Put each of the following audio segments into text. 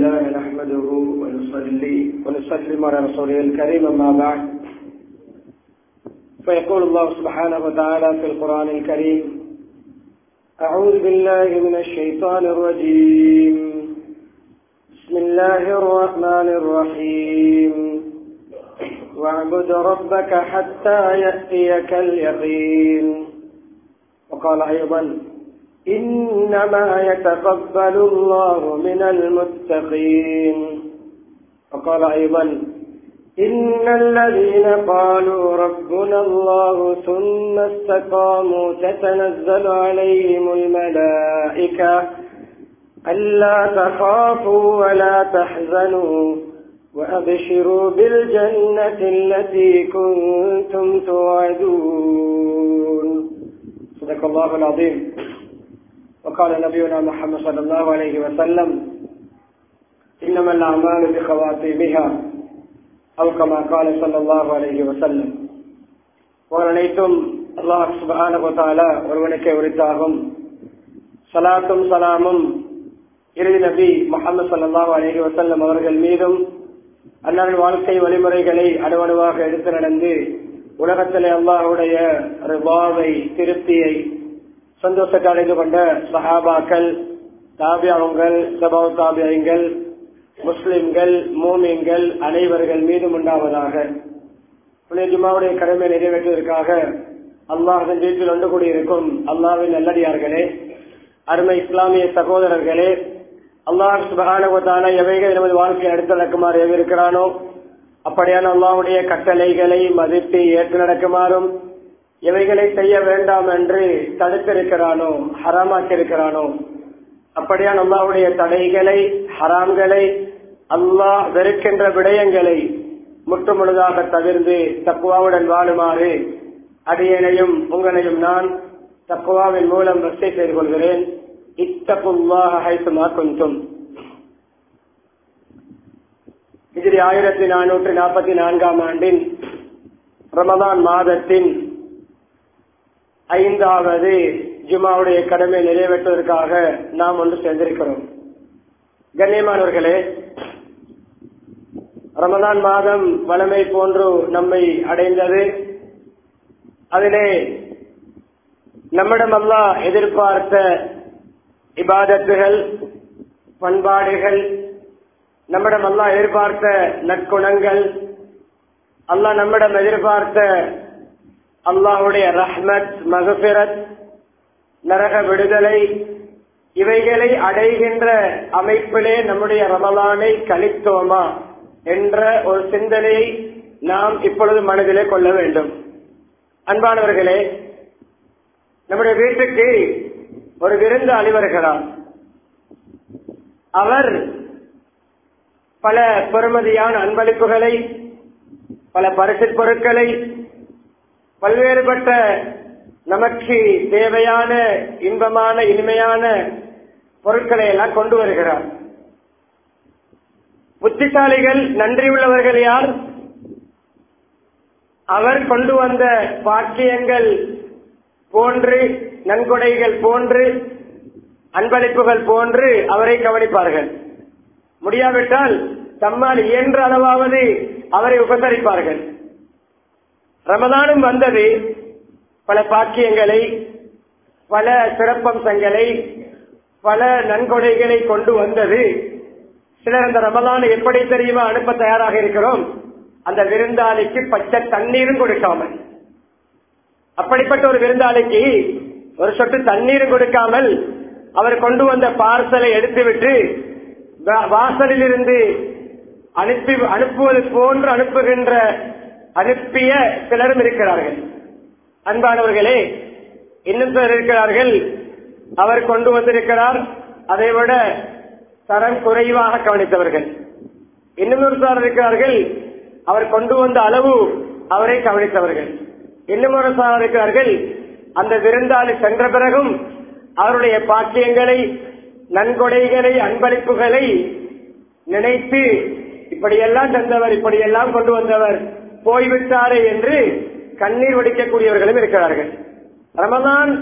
لله نحمده ونصلي ونسلم على رسوله الكريم أما بعد فيقول الله سبحانه وتعالى في القرآن الكريم أعوذ بالله من الشيطان الرجيم بسم الله الرحمن الرحيم واعبد ربك حتى يأتيك اليقين وقال أيضا إنما يتقبل الله من المتقين وقال أيضا إن الذين قالوا ربنا الله ثم استقاموا تتنزل عليهم الملائكة ألا تخافوا ولا تحزنوا وأبشروا بالجنة التي كنتم توعدون صدق الله العظيم وقال نبينا محمد صلى الله عليه وسلم إنما الأعمال بخواتيمها أو كما قال صلى الله عليه وسلم அனைத்தும் அல்லாஹ் சுபஹான ஒருவனுக்கே உரித்தாகும் சலாத்தும் சலாமும் இறுதி நபி முகமது சல்லாஹூ அலஹி வசல்லம் அவர்கள் மீதும் அன்னாரின் வாழ்க்கை வழிமுறைகளை அணுவணுவாக எடுத்து நடந்து உலகத்திலே அல்லாஹுடைய ரிபாவை திருப்தியை சந்தோஷத்தை அடைந்து கொண்ட சஹாபாக்கள் தாபியாவுங்கள் சபாவ் தாபியங்கள் முஸ்லிம்கள் மூமியங்கள் அனைவர்கள் மீதும் உண்டாவதாக ஜுமாவுடைய கடமை நிறைவேற்றுவதற்காக அல்லாஹின் வீட்டில் ஒன்று கூடியிருக்கும் அல்லாவின் நல்லடியார்களே அருமை இஸ்லாமிய சகோதரர்களே அல்லாஹ் சுபகான எவைகள் நமது வாழ்க்கையை அடுத்து நடக்குமாறு எவிருக்கிறானோ அப்படியான அல்லாவுடைய கட்டளைகளை மதித்து ஏற்று நடக்குமாறும் எவைகளை செய்ய வேண்டாம் என்று தடுத்திருக்கிறானோ ஹராமாக்கியிருக்கிறானோ அப்படியான அல்லாவுடைய தடைகளை ஹராம்களை அல்லாஹ் வெறுக்கின்ற விடயங்களை முற்று முழுதாக தவிர்ந்து தக்குவாவுடன் வாழுமாறு அடியனையும் உங்களையும் நான் தக்குவாவின் மூலம் வசதி செய்து கொள்கிறேன் இத்தகுவாக கொஞ்சம் இதில் ஆயிரத்தி நானூற்றி நாற்பத்தி நான்காம் ஆண்டின் ரமதான் மாதத்தின் ஐந்தாவது ஜுமாவுடைய கடமை நிறைவேற்றுவதற்காக நாம் ஒன்று சேர்ந்திருக்கிறோம் கண்ணியமானவர்களே ரமதான் மாதம் வளமை போன்று நம்மை அடைந்தது அதிலே நம்மிடம் அல்லா எதிர்பார்த்த இபாதத்துகள் பண்பாடுகள் நம்மிடம் அல்லா எதிர்பார்த்த நற்குணங்கள் அல்லாஹ் நம்மிடம் எதிர்பார்த்த அல்லாஹுடைய ரஹ்மத் மகபிரத் நரக விடுதலை இவைகளை அடைகின்ற அமைப்பிலே நம்முடைய ரமலானை கழித்தோமா என்ற ஒரு சிந்தனையை நாம் இப்பொழுது மனதிலே கொள்ள வேண்டும் அன்பானவர்களே நம்முடைய வீட்டுக்கு ஒரு விருந்து அணிவருகிறார் அவர் பல பெருமதியான அன்பளிப்புகளை பல பரிசு பொருட்களை பல்வேறுபட்ட நமக்கு தேவையான இன்பமான இனிமையான பொருட்களை எல்லாம் கொண்டு வருகிறார் புத்திசாலிகள் நன்றி உள்ளவர்கள் யார் அவர் கொண்டு வந்த பாக்கியங்கள் போன்று நன்கொடைகள் போன்று அன்பளிப்புகள் போன்று அவரை கவனிப்பார்கள் முடியாவிட்டால் தம்மால் இயன்ற அளவாவது அவரை உபசரிப்பார்கள் ரமதானும் வந்தது பல பாக்கியங்களை பல சிறப்பம்சங்களை பல நன்கொடைகளை கொண்டு வந்தது சிலர் அந்த ரமலான் எப்படி தெரியுமா அனுப்ப தயாராக இருக்கிறோம் அந்த விருந்தாளிக்கு பச்சை தண்ணீரும் கொடுக்காமல் அப்படிப்பட்ட ஒரு விருந்தாளிக்கு ஒரு சொட்டு தண்ணீரும் கொடுக்காமல் அவர் கொண்டு வந்த பார்சலை எடுத்துவிட்டு வாசலில் இருந்து அனுப்பி அனுப்புவது போன்று அனுப்புகின்ற அனுப்பிய சிலரும் இருக்கிறார்கள் அன்பானவர்களே இன்னும் சிலர் இருக்கிறார்கள் அவர் கொண்டு வந்திருக்கிறார் அதை விட தரம் குறைவாக கவனித்தவர்கள் இன்னும் ஒரு சார் இருக்கிறார்கள் அவர் கொண்டு வந்த அளவு அவரை கவனித்தவர்கள் இன்னும் ஒரு சார் இருக்கிறார்கள் அந்த விருந்தாளி சென்ற பிறகும் அவருடைய பாக்கியங்களை நன்கொடைகளை அன்பளிப்புகளை நினைத்து இப்படியெல்லாம் தந்தவர் இப்படியெல்லாம் கொண்டு வந்தவர் போய்விட்டாரே என்று கண்ணீர் வடிக்கக்கூடியவர்களும் இருக்கிறார்கள் ரமதான்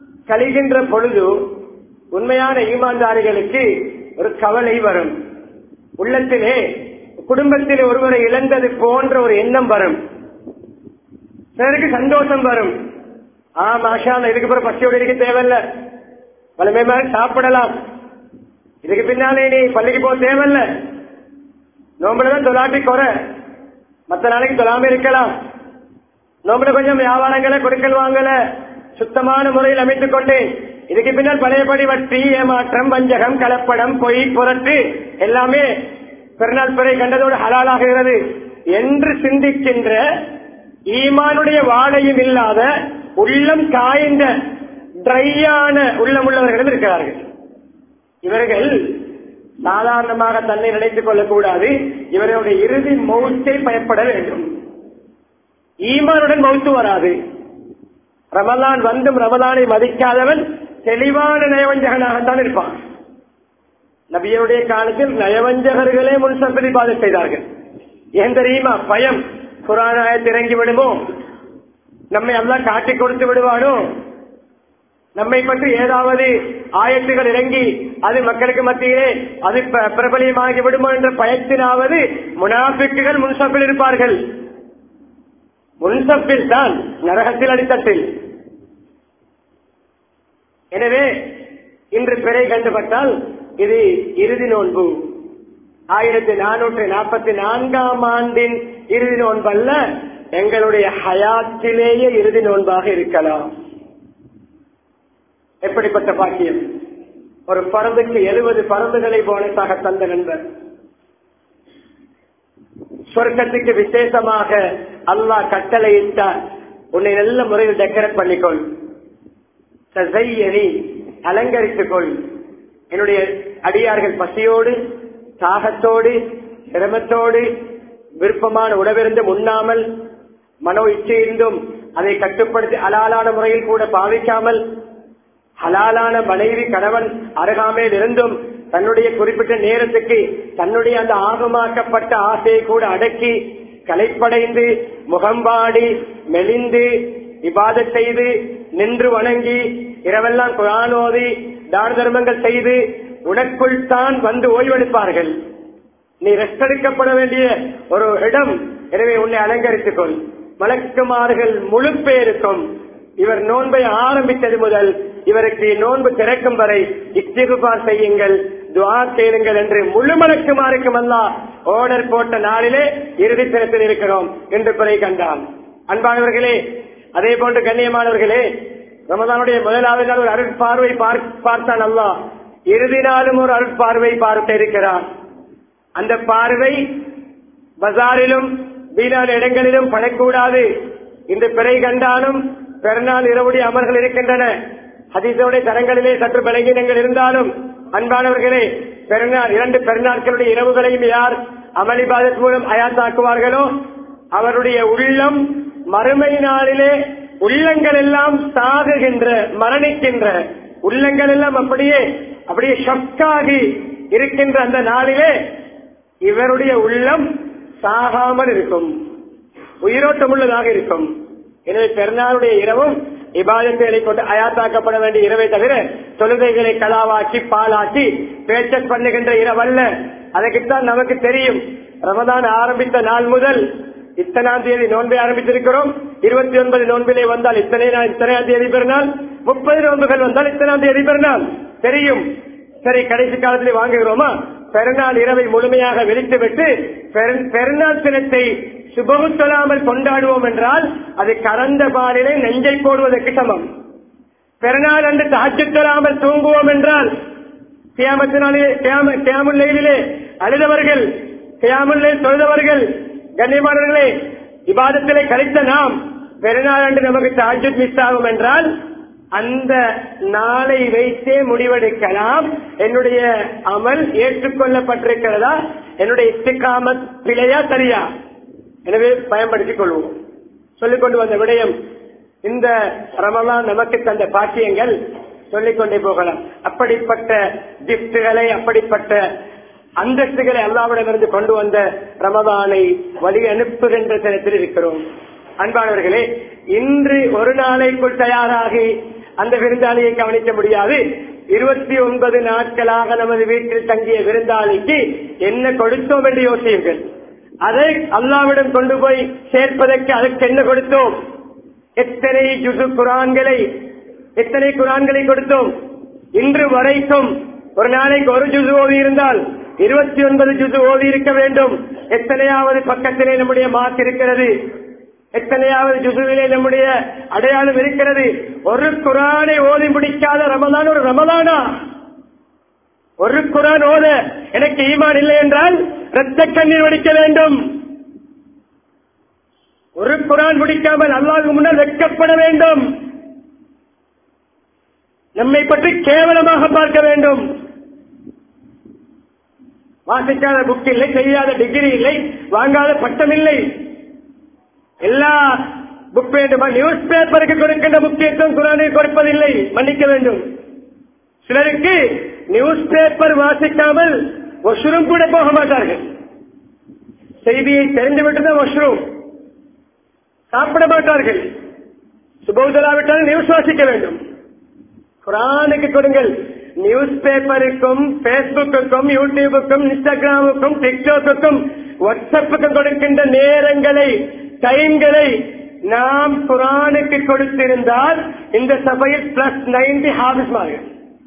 கழிகின்ற பொழுது உண்மையான ஈமான்தாரிகளுக்கு ஒரு கவலை வரும் உள்ளத்திலே குடும்பத்தில் ஒருவரை இழந்தது போன்ற ஒரு எண்ணம் வரும் சிலருக்கு சந்தோஷம் வரும் ஆ மாஷா இதுக்கு பிறகு பசியோடு இருக்க தேவையில்ல பலமே மாதிரி சாப்பிடலாம் இதுக்கு பின்னாலே நீ பள்ளிக்கு போக தேவையில்ல நோம்புலதான் தொலாட்டி குறை மத்த நாளைக்கு தொலாம இருக்கலாம் நோம்புல கொஞ்சம் வியாபாரங்களை கொடுக்கல் வாங்கல சுத்தமான முறையில் அமைத்துக் கொண்டு இதுக்கு பின்னால் பழையபடி வட்டி ஏமாற்றம் வஞ்சகம் கலப்படம் பொய் புரட்டு எல்லாமே பிறநாள் பிறை கண்டதோடு ஹலாலாகிறது என்று சிந்திக்கின்ற ஈமானுடைய வாழையும் இல்லாத உள்ளம் காய்ந்த ட்ரையான உள்ளம் உள்ளவர்களும் இருக்கிறார்கள் இவர்கள் சாதாரணமாக தன்னை நினைத்துக் கொள்ளக்கூடாது இவர்களுடைய இறுதி மௌத்தை பயப்பட வேண்டும் ஈமானுடன் மௌத்து வராது ரமலான் வந்தும் ரமலானை மதிக்காதவன் தெளிவான நயவஞ்சகனாகத்தான் இருப்பான் நபியருடைய காலத்தில் நயவஞ்சகர்களே முன்சப்பதி பாதை செய்தார்கள் ஏன் தெரியுமா பயம் குரானாயத்து இறங்கி விடுமோ நம்மை எல்லாம் காட்டிக் கொடுத்து விடுவானோ நம்மை பற்றி ஏதாவது ஆயத்துகள் இறங்கி அது மக்களுக்கு மத்தியிலே அது ப- பிரபலியமாகி விடுமோ என்ற பயத்தினாவது முனாபிக்குகள் முன்சப்பில் இருப்பார்கள் முன்சப்பில் தான் நரகத்தில் அடித்தட்டில் எனவே இன்று பிறை கண்டுபட்டால் இது இறுதி நோன்பு ஆயிரத்தி நானூற்றி நாற்பத்தி நான்காம் ஆண்டின் இறுதி நோன்பல்ல எங்களுடைய ஹயாத்திலேயே இறுதி நோன்பாக இருக்கலாம் எப்படிப்பட்ட பாக்கியம் ஒரு பறந்துக்கு எழுபது பறந்துகளை போனஸாக தந்த நண்பர் சொர்க்கத்துக்கு விசேஷமாக அல்லாஹ் கட்டளையிட்டார் உன்னை நல்ல முறையில் டெக்கரேட் பண்ணிக்கொள் தசையணி அலங்கரித்துக் கொள் என்னுடைய அடியார்கள் பசியோடு தாகத்தோடு சிரமத்தோடு விருப்பமான உணவிருந்து உண்ணாமல் மனோ இச்சையிருந்தும் அதை கட்டுப்படுத்தி அலாலான முறையில் கூட பாவிக்காமல் ஹலாலான மனைவி கணவன் அருகாமையில் இருந்தும் தன்னுடைய குறிப்பிட்ட நேரத்துக்கு தன்னுடைய அந்த ஆகமாக்கப்பட்ட ஆசையை கூட அடக்கி கலைப்படைந்து முகம்பாடி மெலிந்து இபாதத் செய்து நின்று வணங்கி இரவெல்லாம் குரான் ஓதி தான தர்மங்கள் செய்து உனக்குள் தான் வந்து ஓய்வெடுப்பார்கள் நீ ரெஸ்ட் எடுக்கப்பட வேண்டிய ஒரு இடம் எனவே உன்னை அலங்கரித்துக் கொள் மலக்குமார்கள் முழு பேருக்கும் இவர் நோன்பை ஆரம்பித்தது முதல் இவருக்கு நோன்பு திறக்கும் வரை இஸ்திகுபார் செய்யுங்கள் துவா கேளுங்கள் என்று முழு மலக்குமாருக்கும் அல்ல ஓர்டர் போட்ட நாளிலே இறுதி தினத்தில் இருக்கிறோம் என்று பிறை கண்டான் அன்பானவர்களே அதே போன்று கண்ணியமானவர்களே ரமதானுடைய முதலாவது நாள் ஒரு அருட்பார்வை பார்த்தான் அல்லா இறுதி நாளும் ஒரு அருட்பார்வை பார்க்க இருக்கிறான் அந்த பார்வை பஜாரிலும் வீணான இடங்களிலும் படக்கூடாது இந்த பிறை கண்டாலும் பெருநாள் இரவுடைய அமர்கள் இருக்கின்றன ஹதீசோடைய தரங்களிலே சற்று பலகீனங்கள் இருந்தாலும் அன்பானவர்களே பெருநாள் இரண்டு பெருநாட்களுடைய இரவுகளையும் யார் அமளிபாதத் மூலம் அயாத்தாக்குவார்களோ அவருடைய உள்ளம் மறுமை நாளிலே உள்ளங்கள் எல்லாம் சாகுகின்ற மரணிக்கின்ற உள்ளங்கள் எல்லாம் அப்படியே அப்படியே ஷக்காகி இருக்கின்ற அந்த நாளிலே இவருடைய உள்ளம் சாகாமல் இருக்கும் உயிரோட்டம் உள்ளதாக இருக்கும் எனவே பெருநாளுடைய இரவும் இபாதத்தை கொண்டு அயாத்தாக்கப்பட வேண்டிய இரவை தவிர தொழுகைகளை கலாவாக்கி பாலாக்கி பேச்சக் பண்ணுகின்ற இரவல்ல அதற்குத்தான் நமக்கு தெரியும் ரமதான் ஆரம்பித்த நாள் முதல் இத்தனாம் தேதி நோன்பை ஆரம்பித்திருக்கிறோம் இருபத்தி ஒன்பது நோன்பிலே வந்தால் இத்தனை நாள் இத்தனையாம் தேதி பெருநாள் முப்பது நோன்புகள் வந்தால் இத்தனாம் தேதி பெருநாள் தெரியும் சரி கடைசி காலத்திலே வாங்குகிறோமா பெருநாள் இரவை முழுமையாக வெடித்துவிட்டு பெரு- பெருநாள் தினத்தை சுபகு சொல்லாமல் கொண்டாடுவோம் என்றால் அது கறந்த பாலிலே நெஞ்சை போடுவதற்கு சமம் பெருநாள் அன்று தாச்சு தொழாமல் தூங்குவோம் என்றால் கியாமத்தினாலே கியாமுல்லையிலே அழுதவர்கள் கியாமுல்லை தொழுதவர்கள் கண்ணியமானவர்களே இபாதத்திலே கழித்த நாம் பெருநாள் அன்று நமக்கு தாஜுத் மிஸ் ஆகும் என்றால் அந்த நாளை வைத்தே முடிவெடுக்கலாம் என்னுடைய அமல் ஏற்றுக்கொள்ளப்பட்டிருக்கிறதா என்னுடைய இஸ்திகாமத் பிழையா சரியா எனவே பயன்படுத்திக் கொள்வோம் சொல்லிக் கொண்டு வந்த விடயம் இந்த ரமலான் நமக்கு தந்த பாக்கியங்கள் சொல்லிக் கொண்டே போகலாம் அப்படிப்பட்ட கிப்டுகளை அப்படிப்பட்ட அந்தஸ்துகளை அல்லாவிடமிருந்து கொண்டு வந்த ரமதானை வழி அனுப்புகின்ற தினத்தில் இருக்கிறோம் அன்பானவர்களே இன்று ஒரு நாளைக்குள் தயாராகி அந்த விருந்தாளியை கவனிக்க முடியாது இருபத்தி ஒன்பது நாட்களாக நமது வீட்டில் தங்கிய விருந்தாளிக்கு என்ன கொடுத்தோம் என்று யோசியுங்கள் அதை அல்லாவிடம் கொண்டு போய் சேர்ப்பதற்கு அதற்கு என்ன கொடுத்தோம் எத்தனை ஜுசு குரான்களை எத்தனை குரான்களை கொடுத்தோம் இன்று வரைக்கும் ஒரு நாளைக்கு ஒரு ஜுசு ஓதி இருந்தால் இருபத்தி ஒன்பது ஜுசு ஓதி இருக்க வேண்டும் எத்தனையாவது பக்கத்திலே நம்முடைய மார்க் இருக்கிறது எத்தனையாவது ஜுசுவிலே நம்முடைய அடையாளம் இருக்கிறது ஒரு குரானை ஓதி முடிக்காத ரமலான் ஒரு ரமலானா ஒரு குரான் ஓத எனக்கு ஈமான் இல்லை என்றால் இரத்த கண்ணீர் வடிக்க வேண்டும் ஒரு குரான் முடிக்காமல் அல்லாஹ்வுக்கு முன்னால் வெட்கப்பட வேண்டும் நம்மை பற்றி கேவலமாக பார்க்க வேண்டும் வாசிக்காத புக் இல்லை செய்யாத டிகிரி இல்லை வாங்காத பட்டம் இல்லை எல்லா புக் வேண்டுமா நியூஸ் பேப்பருக்கு கொடுக்கின்ற முக்கியத்துவம் குரானை கொடுப்பதில்லை மன்னிக்க வேண்டும் சிலருக்கு நியூஸ் பேப்பர் வாசிக்காமல் ஒஷ்ரூம் கூட போக மாட்டார்கள் செய்தியை தெரிந்துவிட்டுதான் ஒஷ்ரூம் சாப்பிட மாட்டார்கள் சுபோதலாவிட்டால் நியூஸ் வாசிக்க வேண்டும் குரானுக்கு கொடுங்கள் நியூஸ் பேப்பருக்கும் பேஸ்புக்குக்கும் யூடியூபுக்கும் இன்ஸ்டாகிராமுக்கும் டிக்டாக்குக்கும் வாட்ஸ்அப்புக்கும் கொடுக்கின்ற நேரங்களை டைம்களை நாம் குரானுக்கு கொடுத்திருந்தால் இந்த சபையில் பிளஸ் நைன்டி ஹாபிஸ் மாறும்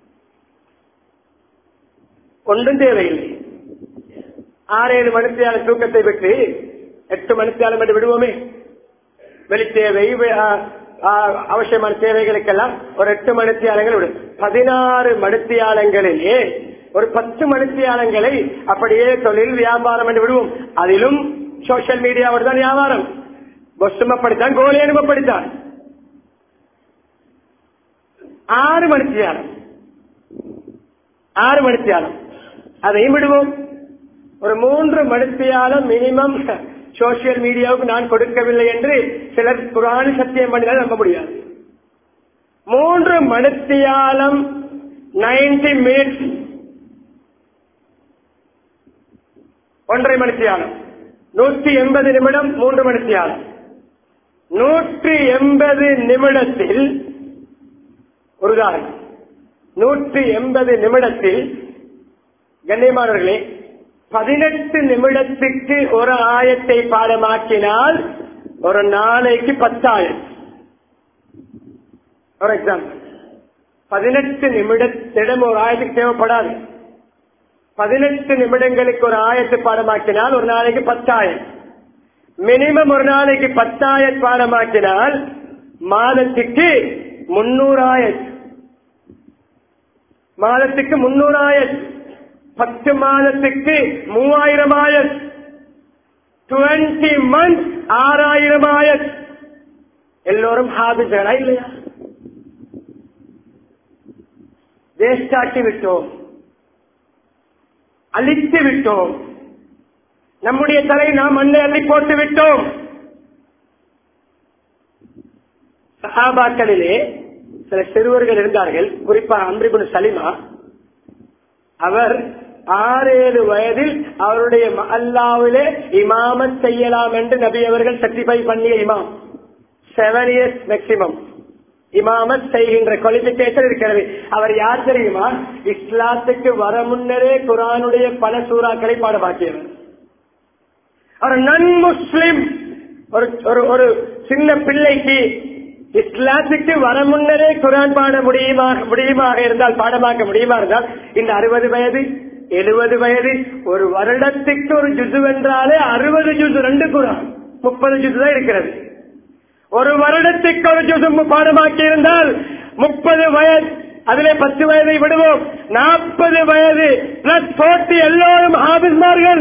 ஒன்றும் தேவையில்லை ஆறு ஏழு மணித்தியால தூக்கத்தை விட்டு எட்டு மணித்தியாலம் என்று விடுவோமே வெளித்தேவை வே- ஆ, ஆ, அவசியமான தேவைகளுக்கெல்லாம் ஒரு எட்டு மணித்தியாலங்கள் விடும் பதினாறு மணித்தியாலங்களிலே ஒரு பத்து மணித்தியாலங்களை அப்படியே தொழில் வியாபாரம் என்று விடுவோம் அதிலும் சோசியல் மீடியாவோடு தான் வியாபாரம் பொஸ்டும் அப்படித்தான் கோலியனும் அப்படித்தான் ஆறு மணித்தியாலம் ஆறு மணித்தியாலம் அதையும் விடுவோம் ஒரு மூன்று மணித்தியாலம் மினிமம் சோசியல் மீடியாவுக்கு நான் கொடுக்கவில்லை என்று சிலர் குரான் சத்தியம் பண்ணினால் நம்ப முடியாது மூன்று மணித்தியாலம் நைன்டி மினிட்ஸ் ஒன்றரை மணித்தியாலம் நூற்றி எண்பது நிமிடம் மூன்று மணித்தியாலம் நூற்றி எண்பது நிமிடத்தில் ஒரு உதாரணம் நூற்றி எண்பது நிமிடத்தில் கண்ணியமானவர்களே பதினெட்டு நிமிடத்துக்கு ஒரு ஆயத்தை பாடமாக்கினால் ஒரு நாளைக்கு பத்தாயிரம் ஒரு எக்ஸாம்பிள் பதினெட்டு நிமிடத்திடம் ஒரு ஆயத்துக்கு தேவைப்படாது பதினெட்டு நிமிடங்களுக்கு ஒரு ஆயத்தை பாடமாக்கினால் ஒரு நாளைக்கு பத்தாயிரம் மினிமம் ஒரு நாளைக்கு பத்தாயிரம் பாடமாக்கினால் மாதத்துக்கு முன்னூறாயிரம் மாதத்துக்கு முன்னூறாயிரம் பத்து மாதத்துக்கு மூவாயிரம் ஆயிரம் டுவெண்ட்டி மந்த் ஆறாயிரம் ஆயிரம் எல்லோரும் ஹாபிஸ்களா இல்லையா வேஸ்டாக்கி விட்டோம் அழித்து விட்டோம் நம்முடைய தலை நாம் மண்ணை அள்ளி போட்டு விட்டோம் சஹாபாக்களிலே சில சிறுவர்கள் இருந்தார்கள் குறிப்பாக அம்ரிபுன் சலிமா அவர் ஆறு ஏழு வயதில் அவருடைய அல்லாவிலே இமாமத் செய்யலாம் என்று நபி அவர்கள் சர்டிஃபை பண்ணிய இமாம் செவன் இயர்ஸ் மேக்சிமம் இமாமத் செய்கின்ற குவாலிபிகேஷன் இருக்கிறது அவர் யார் தெரியுமா இஸ்லாத்துக்கு வர முன்னரே குரானுடைய பல சூறாக்களை பாடமாக்கியவர் அவர் நன் முஸ்லிம் ஒரு ஒரு ஒரு சின்ன பிள்ளைக்கு இஸ்லாத்துக்கு வர முன்னரே குரான் பாட முடியுமா முடியுமாக இருந்தால் பாடமாக்க முடியுமா இருந்தால் இந்த அறுபது வயது எழுபது வயது ஒரு வருடத்துக்கு ஒரு ஜுசு என்றாலே அறுபது ஜுசு ரெண்டு குரான் முப்பது ஜுசு தான் இருக்கிறது ஒரு வருடத்துக்கு ஒரு ஜுசு பாடமாக்கி இருந்தால் முப்பது வயது அதிலே பத்து வயதை விடுவோம் நாற்பது வயது பிளஸ் போட்டி எல்லோரும் ஆபிஸ்மார்கள்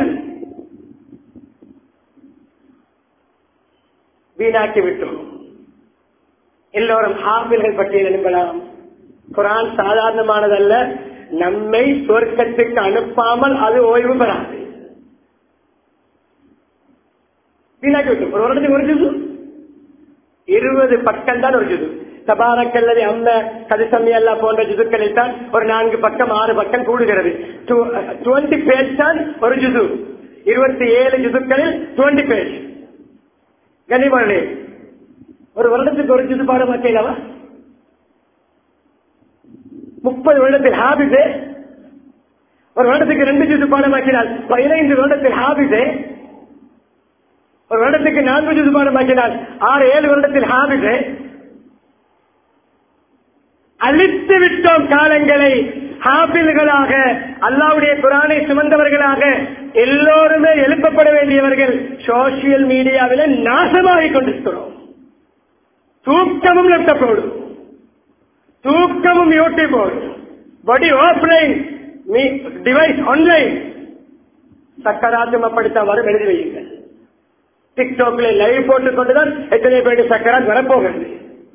வீணாக்கி விட்டோம் எல்லோரும் ஹாபில்கள் பட்டியல் எழுப்பலாம் குரான் சாதாரணமானதல்ல நம்மை சொர்க்கத்துக்கு அனுப்பாமல் அது ஓய்வு பெறாது வீணாக்கி விட்டோம் ஒரு வருடத்துக்கு ஒரு ஜுது இருபது பக்கம் தான் ஒரு ஜுது தபாரக்கல்லது அம்ம கதிசம்மி அல்லா போன்ற ஜுதுக்களில் தான் ஒரு நான்கு பக்கம் ஆறு பக்கம் கூடுகிறது டுவெண்டி பேஜ் தான் ஒரு ஜுது இருபத்தி ஏழு ஜுதுக்களில் டுவெண்டி பேஜ் கனிமணி ஒரு வருடத்துக்கு ஒரு ஜுது பாட மாட்டேலவா முப்பது வருடத்தில் ஹாபிஸே ஒரு வருடத்துக்கு ரெண்டு ஜூஸ் பாடமாக்கினால் பதினைந்து வருடத்தில் ஹாபிஸே ஒரு வருடத்துக்கு நான்கு ஜூஸ் பாடமாக்கினால் ஆறு ஏழு வருடத்தில் ஹாபிஸே அழித்து விட்டோம் காலங்களை ஹாபில்களாக அல்லாவுடைய குரானை சுமந்தவர்களாக எல்லோருமே எழுப்பப்பட வேண்டியவர்கள் சோசியல் மீடியாவில் நாசமாகிக் கொண்டிருக்கிறோம் தூக்கமும் லேப்டாப்போடு தூக்கமும் யூடியூபோடு படி ஆஃப்லைன் டிவைஸ் ஆன்லைன் சக்கராத்தும் அப்படித்தான் வரும் எழுதி வையுங்கள் டிக்டாக்ல லைவ் போட்டுக் கொண்டுதான் எத்தனை பேர் சக்கராத் வரப்போகிறது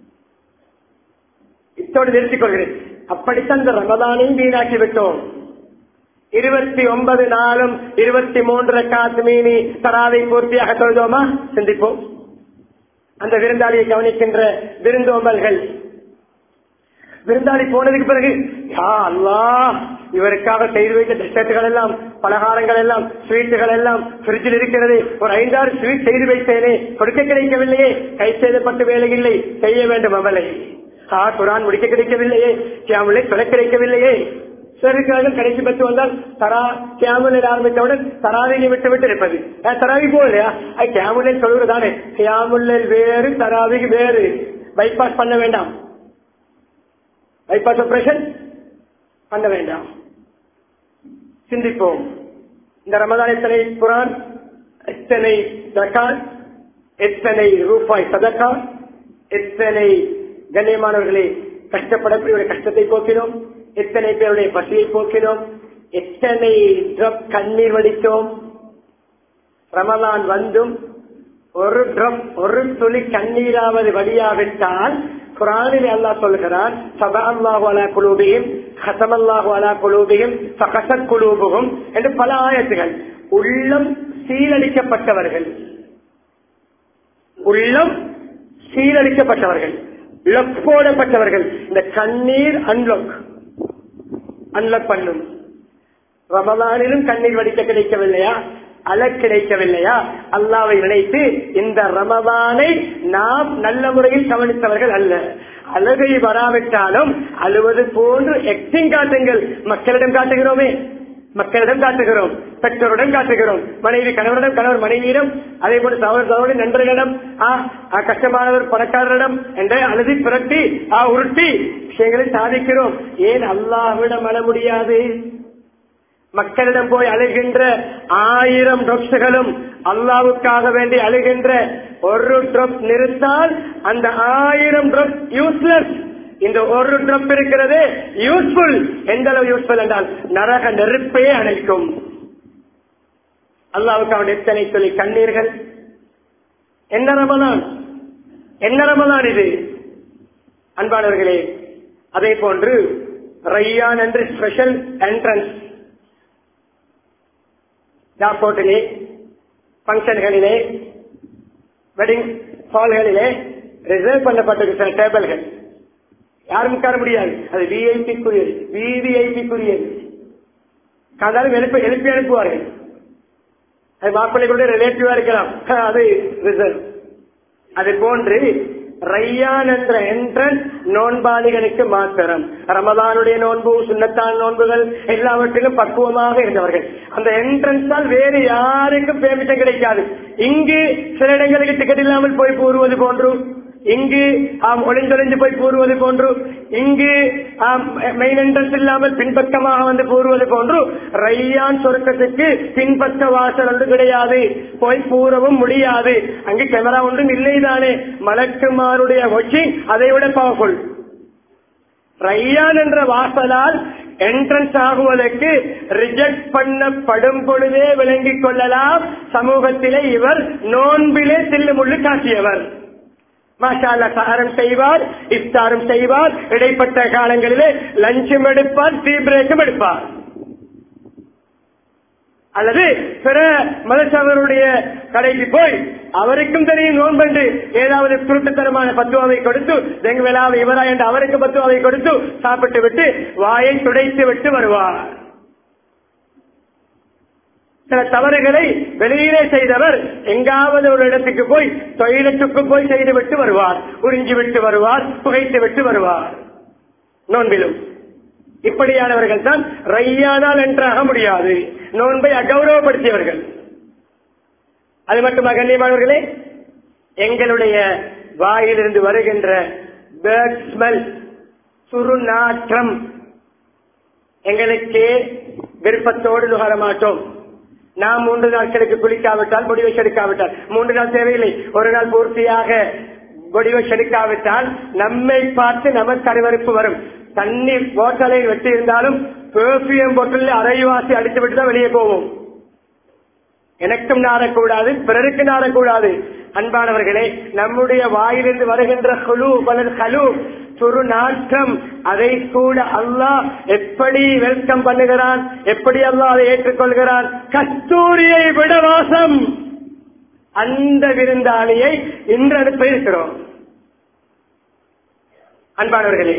இத்தோடு நிறுத்திக் கொள்கிறேன் அப்படித்தான் இந்த ரமதானையும் வீணாக்கி விட்டோம் இருபத்தி ஒன்பது நாளும் இருபத்தி மூன்று காத்து மீனி தராவை பூர்த்தியாக தொழுதோமா சிந்திப்போம் அந்த விருந்தாளியை கவனிக்கின்ற விருந்தோம்பல்கள் விருந்தாளி போனதுக்கு பிறகு யா அல்லா இவருக்காக செய்து வைத்த டெசர்ட்டுகள் எல்லாம் பலகாரங்கள் எல்லாம் ஸ்வீட்டுகள் எல்லாம் பிரிட்ஜில் இருக்கிறது ஒரு ஐந்தாறு ஸ்வீட் செய்து வைத்தேனே கொடுக்க கிடைக்கவில்லையே கை செய்தப்பட்ட வேலை இல்லை செய்ய வேண்டும் அவளை ஆ குரான் முடிக்க கிடைக்கவில்லையே கியாமுலை தொலை கிடைக்கவில்லையே சிறுக்காலம் கடைசி பத்து வந்தால் தரா கேமுலில் ஆரம்பித்தவுடன் தராவினை விட்டு விட்டு இருப்பது தராவி போகலையா கேமுலில் சொல்வதுதானே கேமுலில் வேறு தராவிக்கு வேறு பைபாஸ் பண்ண வேண்டாம் பைபாஸ் ஆபரேஷன் பண்ண வேண்டாம் சிந்திப்போம் இந்த ரமதான் எத்தனை குரான் எத்தனை தக்கான் எத்தனை ரூபாய் சதக்கா எத்தனை கண்ணியமானவர்களே கஷ்டப்படக்கூடிய கஷ்டத்தை போக்கினோம் எத்தனை பேருடைய பசியை போக்கினோம் எத்தனை ட்ரப் கண்ணீர் வடித்தோம் ரமலான் வந்தும் ஒரு ட்ரம் ஒரு துளி கண்ணீராவது வழியாவிட்டால் குரானில் அல்லாஹ் சொல்கிறான் சபா அல்லாஹு அலா குலூபியும் ஹசமல்லாஹு அலா குலூபியும் சகசத் குலூபுகும் என்று பல ஆயத்துகள் உள்ளம் சீரழிக்கப்பட்டவர்கள் உள்ளம் சீரழிக்கப்பட்டவர்கள் லொக் போடப்பட்டவர்கள் இந்த கண்ணீர் அன்லொக் அன்லக் பண்ணும் ரமலானிலும் கண்ணீர் வடிக்க கிடைக்கவில்லையா அழ கிடைக்கவில்லையா அல்லாவை நினைத்து இந்த ரமதானை நாம் நல்ல முறையில் கவனித்தவர்கள் அல்ல அழுகை வராவிட்டாலும் அழுவது போன்று எக்ஸிங் காட்டுங்கள் மக்களிடம் காட்டுகிறோமே மக்களிடம் காட்டுகிறோம் பெற்றோரிடம் காட்டுகிறோம் மனைவி கணவரிடம் கணவர் மனைவியிடம் அதே போல சகோதர சகோதரி நண்பர்களிடம் கஷ்டமானவர் பணக்காரரிடம் என்ற அழுதி புரட்டி ஆ உருட்டி விஷயங்களை சாதிக்கிறோம் ஏன் அல்லாவிடம் அழ முடியாது மக்களிடம் போய் அழுகின்ற ஆயிரம் ட்ரப்ஸ்களும் அல்லாவுக்காக வேண்டி அழுகின்ற ஒரு ட்ரப் நிறுத்தால் அந்த ஆயிரம் ட்ரப் யூஸ்லெஸ் இந்த ஒரு ட்ரப் இருக்கிறது யூஸ்ஃபுல் எந்த அளவு யூஸ்ஃபுல் என்றால் நரக நெருப்பையே அணைக்கும் அல்லாவுக்கு அவன் எத்தனை சொல்லி கண்ணீர்கள் என்ன ரமதான் என்ன ரமதான் இது அன்பானவர்களே அதே போன்று ரையான் என்று ஸ்பெஷல் என்ட்ரன்ஸ் ஏர்போர்ட்டிலே பங்கன்களிலே வெட்டிங் ஹால்களிலே ரிசர்வ் பண்ணப்பட்டிருக்கிற சில டேபிள்கள் யாரும் உட்கார முடியாது அது விஐபிக்குரியது விவிஐபிக்குரியது காதாலும் எழுப்பி எழுப்பி அனுப்புவார்கள் அது மாப்பிள்ளைகளுடைய ரிலேட்டிவா இருக்கலாம் அது ரிசர்வ் அது போன்று ரையான் என்ற என்ட்ரன்ஸ் நோன்பாளிகளுக்கு மாத்திரம் ரமதானுடைய நோன்பு சுண்ணத்தான் நோன்புகள் எல்லாவற்றிலும் பக்குவமாக இருந்தவர்கள் அந்த என்ட்ரன்ஸால் வேறு யாருக்கும் பேமிட்டம் கிடைக்காது இங்கு சில இடங்களுக்கு டிக்கெட் இல்லாமல் போய் கூறுவது போன்று இங்கு ஒளிந்தொழிந்து போய் கூறுவது போன்று இங்கு மெயின் என்ட்ரன்ஸ் இல்லாமல் பின்பக்கமாக வந்து கூறுவது போன்று ரையான் சொர்க்கத்துக்கு பின்பக்க வாசல் ஒன்று கிடையாது போய் கூறவும் முடியாது அங்கு கேமரா ஒன்றும் இல்லைதானே மலக்குமாருடைய ஒச்சி அதை விட பவர்ஃபுல் ரையான் என்ற வாசலால் என்ட்ரன்ஸ் ஆகுவதற்கு ரிஜெக்ட் பண்ணப்படும் பொழுதே விளங்கிக் கொள்ளலாம் சமூகத்திலே இவர் நோன்பிலே தில்லுமுள்ளு காட்டியவர் மாஷால சாரம் செய்வார் இஃப்தாரும் செய்வார் இடைப்பட்ட காலங்களிலே லஞ்சும் எடுப்பார் டீ பிரேக்கும் எடுப்பார் அல்லது பிற மதசவருடைய கடைக்கு போய் அவருக்கும் தெரியும் நோன்பண்டு ஏதாவது குருட்டுத்தனமான பத்துவாவை கொடுத்து எங்க வேளாவை இவரா என்று அவருக்கு பத்துவாவை கொடுத்து சாப்பிட்டு விட்டு வாயை துடைத்து விட்டு வருவார் சில தவறுகளை வெளியிலே செய்தவர் எங்காவது ஒரு இடத்துக்கு போய் தொழிலத்துக்கு போய் செய்து விட்டு வருவார் உறிஞ்சி விட்டு வருவார் புகைத்து விட்டு வருவார் நோன்பிலும் இப்படியானவர்கள் தான் ரையானால் என்றாக முடியாது நோன்பை அகௌரவப்படுத்தியவர்கள் அது மட்டுமா கண்ணியமானவர்களே எங்களுடைய வாயிலிருந்து வருகின்ற பேர்ட் ஸ்மெல் சுருநாற்றம் எங்களுக்கு விருப்பத்தோடு நுகர மாட்டோம் நாம் மூன்று நாட்களுக்கு குளிக்காவிட்டால் முடிவை எடுக்காவிட்டால் மூன்று நாள் தேவையில்லை ஒரு நாள் பூர்த்தியாக முடிவை எடுக்காவிட்டால் நம்மை பார்த்து நமக்கு அருவருப்பு வரும் தண்ணி போட்டலை வெட்டி இருந்தாலும் பெர்ஃபியூம் போட்டில் அரைவாசி அடித்து விட்டு தான் வெளியே போவோம் எனக்கும் நாடக்கூடாது பிறருக்கு நாடக்கூடாது அன்பானவர்களே நம்முடைய வாயிலிருந்து வருகின்ற குழு பலர் கலு துரு நாற்றம் அதை கூட அல்லாஹ் எப்படி வெல்கம் பண்ணுகிறான் எப்படி அல்லாஹ் அதை ஏற்றுக்கொள்கிறான் கஸ்தூரியை விட வாசம் அந்த விருந்தாளியை இன்று அனுப்ப இருக்கிறோம் அன்பானவர்களே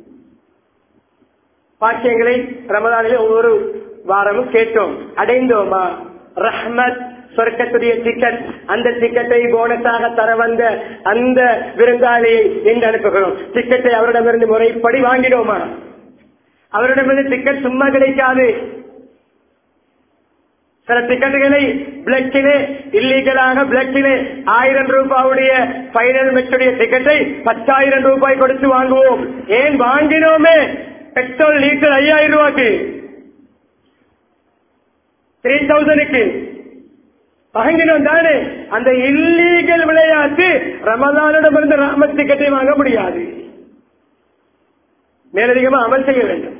பாக்கியங்களை ரமதானிலே ஒவ்வொரு வாரமும் கேட்டோம் அடைந்தோமா ரஹ்மத் சொர்க்கத்துடைய டிக்கெட் அந்த டிக்கெட்டை போனஸாக தர வந்த அந்த விருந்தாளியை இன்று அனுப்புகிறோம் டிக்கெட்டை அவரிடமிருந்து முறைப்படி வாங்கினோமா அவரிடமிருந்து டிக்கெட் சும்மா கிடைக்காது சில டிக்கெட்டுகளை பிளக்கிலே இல்லீகலாக பிளக்கிலே ஆயிரம் ரூபாவுடைய பைனல் மெச்சுடைய டிக்கெட்டை பத்தாயிரம் ரூபாய் கொடுத்து வாங்குவோம் ஏன் வாங்கினோமே பெட்ரோல் லீட்டர் ஐயாயிரம் ரூபாய்க்கு த்ரீ தௌசண்ட்க்கு வாங்கினோம் தானே அந்த இல்லீகல் விளையாட்டு ரமதானிடமிருந்து ராமத் டிக்கெட்டை வாங்க முடியாது மேலதிகமா அமல் செய்ய வேண்டும்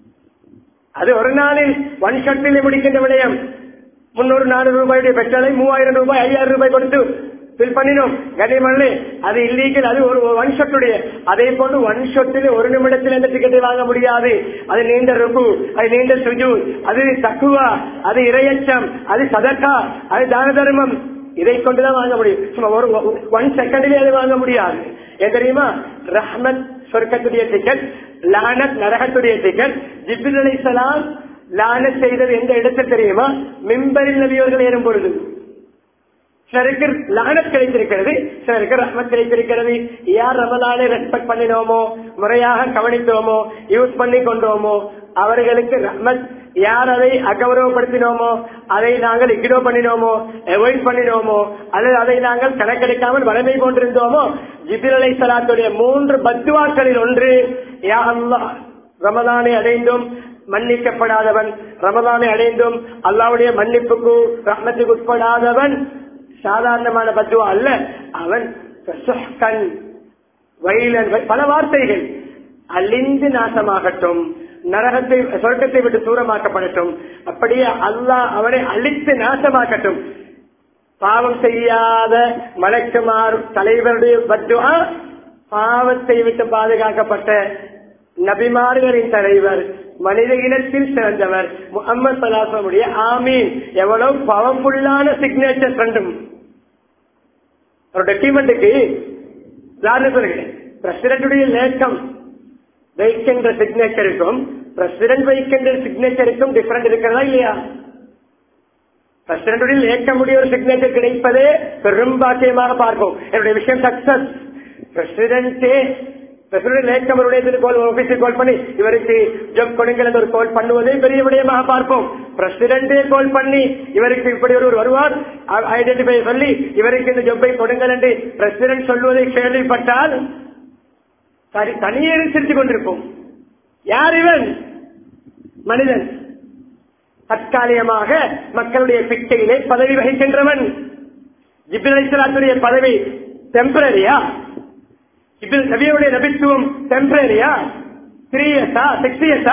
அது ஒரு நாளில் ஒன் ஷட்டில் முடிக்கின்ற விடயம் முன்னூறு நானூறு ரூபாயுடைய பெட்ரோலை மூவாயிரம் ரூபாய் ஐயாயிரம் ரூபாய் கொடுத்து பில் பண்ணினோம் கனிமல்லு அது இல்லீகல் அது ஒரு ஒன் ஷொட்டுடைய அதே போன்று ஒன் ஷொட்டில் ஒரு நிமிடத்தில் எந்த டிக்கெட்டை வாங்க முடியாது அது நீண்ட ருக்கு அது நீண்ட சுஜு அது தக்குவா அது இரையச்சம் அது சதக்கா அது தான தர்மம் இதை கொண்டுதான் வாங்க முடியும் சும்மா ஒரு ஒன் செகண்ட்லயே அதை வாங்க முடியாது ஏன் தெரியுமா ரஹ்மத் சொர்க்கத்துடைய டிக்கெட் லானத் நரகத்துடைய டிக்கெட் ஜிபின் அலிசலாம் லானத் செய்தது எந்த இடத்தில் தெரியுமா மிம்பரில் நபியவர்கள் ஏறும் பொழுது சிலருக்கு லானத் கிடைத்திருக்கிறது சிலருக்கு ரஹ்மத் கிடைத்திருக்கிறது யார் ரமலானை ரெஸ்பெக்ட் பண்ணினோமோ முறையாக கவனித்தோமோ யூஸ் பண்ணி கொண்டோமோ அவர்களுக்கு ரஹ்மத் யார் அதை அகௌரவப்படுத்தினோமோ அதை நாங்கள் இக்னோ பண்ணினோமோ அவாய்ட் பண்ணினோமோ அல்லது அதை நாங்கள் கணக்கெடுக்காமல் வளமை கொண்டிருந்தோமோ ஜிபிர் அலை சலாத்துடைய மூன்று பத்துவாக்களில் ஒன்று யா அல்லாஹ் ரமதானை அடைந்தும் மன்னிக்கப்படாதவன் ரமதானை அடைந்தும் அல்லாவுடைய மன்னிப்புக்கு ரஹ்மத்துக்கு உட்படாதவன் சாதாரணமான பத்துவா அல்ல அவன் சுஹ்கன், வயலன் பல வார்த்தைகள் அழிந்து நாசமாகட்டும் நரகத்தை சொர்க்கத்தை விட்டு தூரமாக்கப்படட்டும் அப்படியே அல்லாஹ் அவனை அழித்து நாசமாக்கட்டும் பாவம் செய்யாத மலக்குமார் தலைவருடைய பத்துவா பாவத்தை விட்டு பாதுகாக்கப்பட்ட நபிமார்களின் தலைவர் மனித இனத்தில் சிறந்தவர் முகமது சலாசமுடைய ஆமீன் எவ்வளவு பவர்ஃபுல்லான சிக்னேச்சர் கண்டும் ஒரு டாக்குமெண்ட்டுக்கு நான் சொல்கிறேன் பிரசிடண்டுடைய லேக்கம் வைக்கின்ற சிக்னேச்சருக்கும் பிரசிடன்ட் வைக்கின்ற சிக்னேச்சருக்கும் டிஃபரெண்ட் இருக்கிறதா இல்லையா பிரசிடண்டுடைய லேக்கமுடைய ஒரு சிக்னேச்சர் கிடைப்பதே பெரும் பாக்கியமாக பார்ப்போம் என்னுடைய விஷயம் சக்சஸ் பிரசிடண்டே பிரசிடன்ட் லேக்கமருடைய கால் ஆபீஸில் கால் பண்ணி இவருக்கு ஜப் கொடுங்கள் என்று ஒரு கால் பண்ணுவதை பெரிய விடயமாக பார்ப்போம் பிரசிடண்டே கால் பண்ணி இவருக்கு இப்படி ஒரு வருவார் ஐடென்டிஃபை சொல்லி இவருக்கு இந்த ஜப்பை கொடுங்கள் என்று பிரசிடன்ட் சொல்வதை கேள்விப்பட்டால் சரி தனியே சிரித்துக் கொண்டிருப்போம் யார் இவன் மனிதன் தற்காலிகமாக மக்களுடைய பிச்சையிலே பதவி வகிக்கின்றவன் ஜிபிரேஸ்வராத்துடைய பதவி டெம்பரரியா இதில் நபியுடைய நபித்துவம் டெம்பரரியா த்ரீ இயர்ஸா சிக்ஸ் இயர்ஸா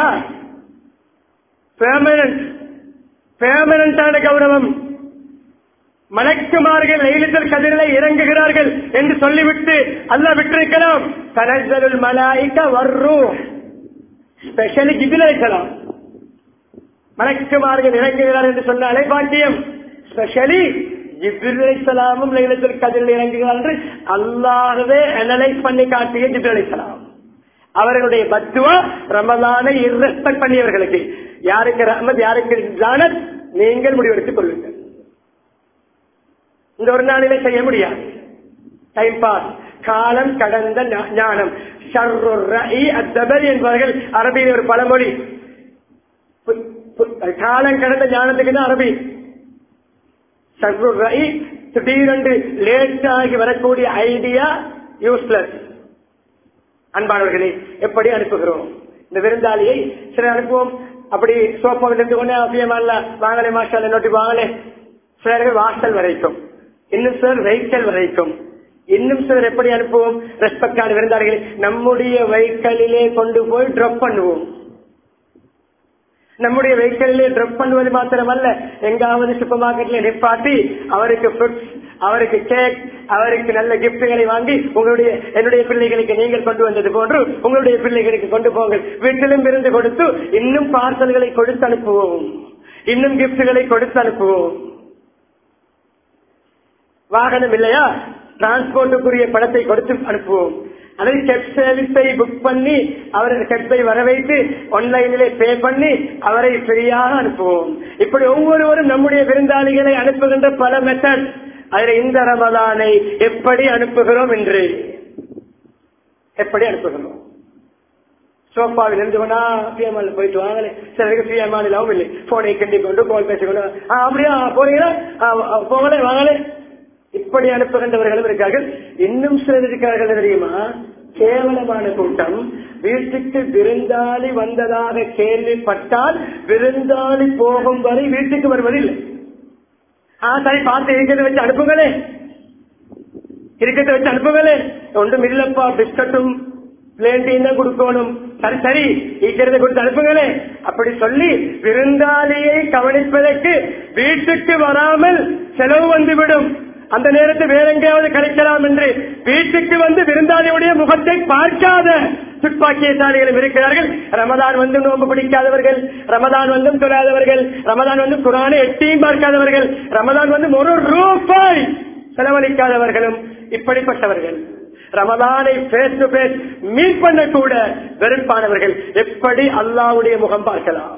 பெர்மனன்ட் பெர்மனண்டான கௌரவம் மலக்குமார்கள் லைலத்தில் கதிரிலே இறங்குகிறார்கள் என்று சொல்லிவிட்டு அல்ல விட்டிருக்கலாம் தனசலுல் மலாய்க்க வர்றூ ஸ்பெஷலி ஜிபில் அழைக்கலாம் மலக்குமார்கள் இறங்குகிறார் என்று சொன்னாலே பாக்கியம் ஸ்பெஷலி ஜிபில் அலைசலாமும் லைலத்தில் கதிரில் இறங்குகிறார் என்று அல்லாகவே அனலைஸ் பண்ணி காட்டிய ஜிபில் அலைசலாம் அவர்களுடைய பத்துவா ரமலானை இரெஸ்பெக்ட் பண்ணியவர்களுக்கு யாருக்கு ரஹ்மத் யாருக்கு ஜானத் நீங்கள் முடிவெடுத்துக் கொள்ளுங்கள் இந்த ஒரு நாளிலே செய்ய முடியாது டைம் பாஸ் காலம் கடந்த ஞா- ஞானம் ஷர்ருர் ரஇ அத்தபரி என்பவர்கள் அரபியில் ஒரு பழமொழி பு- பு- காலம் கடந்த ஞானத்துக்கு தான் அரபி ஷர்ருர் ரஇ திடீரென்று லேட் ஆகி வரக்கூடிய ஐடியா யூஸ்லெஸ் அன்பானவர்களே எப்படி அனுப்புகிறோம் இந்த விருந்தாளியை சில அனுப்புவோம் அப்படி சோப்பாவில் இருந்து கொண்டே அவசியமா இல்ல வாங்கலே மாஸ்டர் நோட்டி வாங்கலே சிலர்கள் வாசல் வரைக்கும் இன்னும் சிலர் வெஹிக்கல் வரைக்கும் இன்னும் சிலர் எப்படி அனுப்புவோம் ரெஸ்பெக்டான விருந்தாளிகளை நம்முடைய வெஹிக்கலிலே கொண்டு போய் ட்ராப் பண்ணுவோம் நம்முடைய வெஹிக்கிளிலே ட்ரப் பண்ணுவது மாத்திரமல்ல எங்காவது சூப்பர் மார்க்கெட்ல நிப்பாட்டி அவருக்கு fruits, அவருக்கு கேக் அவருக்கு நல்ல கிஃப்ட்களை வாங்கி உங்களுடைய என்னுடைய பிள்ளைகளுக்கு நீங்கள் கொண்டு வந்தது போன்று உங்களுடைய பிள்ளைகளுக்கு கொண்டு போங்கள் வீட்டிலும் இருந்து கொடுத்து இன்னும் பார்சல்களை கொடுத்து அனுப்புவோம் இன்னும் கிஃப்ட்களை கொடுத்து அனுப்புவோம் வாகனம் இல்லையா டிரான்ஸ்போர்ட்டுக்குரிய பணத்தை கொடுத்து அனுப்புவோம் அதை செப் சர்வீஸை புக் பண்ணி அவரது செப்பை வர வைத்து ஆன்லைனிலே பே பண்ணி அவரை ஃப்ரீயாக அனுப்புவோம் இப்படி ஒவ்வொருவரும் நம்முடைய விருந்தாளிகளை அனுப்புகின்ற பல மெத்தட் அதில் இந்த ரமதானை எப்படி அனுப்புகிறோம் என்று எப்படி அனுப்புகிறோம் சோஃபாவில் இருந்து கொண்டா பிஎம்எல் போயிட்டு வாங்கலே சிலருக்கு பிஎம்எல் இல்லாமல் இல்லை போனை கிண்டி கொண்டு கால் பேசிக்கொண்டு ஆ, அப்படியா போறீங்களா ஆ, ஆ, போகலே வாங்கலே இப்படி அனுப்புகின்றவர்களும் இருக்கார்கள் இன்னும் சிலர் இருக்கிறார்கள் தெரியுமா கேவலமான கூட்டம் வீட்டுக்கு விருந்தாளி வந்ததாக கேள்விப்பட்டால் விருந்தாளி போகும் வரை வீட்டுக்கு வருவதில்லை ஆ சரி பார்த்து இருக்கிறத வச்சு அனுப்புங்களே இருக்கிறத வச்சு அனுப்புங்களே ஒன்றும் இல்லப்பா பிஸ்கட்டும் பிளேண்டையும் தான் கொடுக்கணும் சரி சரி இருக்கிறத கொடுத்து அனுப்புங்களே அப்படி சொல்லி விருந்தாளியை கவனிப்பதற்கு வீட்டுக்கு வராமல் செலவு வந்துவிடும் அந்த நேரத்தை வேற எங்கேயாவது கிடைக்கலாம் என்று வீட்டுக்கு வந்து விருந்தாளியுடைய முகத்தை பார்க்காத துப்பாக்கியசாலிகளும் இருக்கிறார்கள் ரமதான் வந்து நோன்பு பிடிக்காதவர்கள் ரமதான் வந்தும் தொழாதவர்கள் ரமதான் வந்து குரானை எட்டியும் பார்க்காதவர்கள் ரமதான் வந்து ஒரு ரூபாய் செலவழிக்காதவர்களும் இப்படிப்பட்டவர்கள் ரமதானை பேஸ் டு பேஸ் மீட் பண்ண கூட வெறுப்பானவர்கள் எப்படி அல்லாவுடைய முகம் பார்க்கலாம்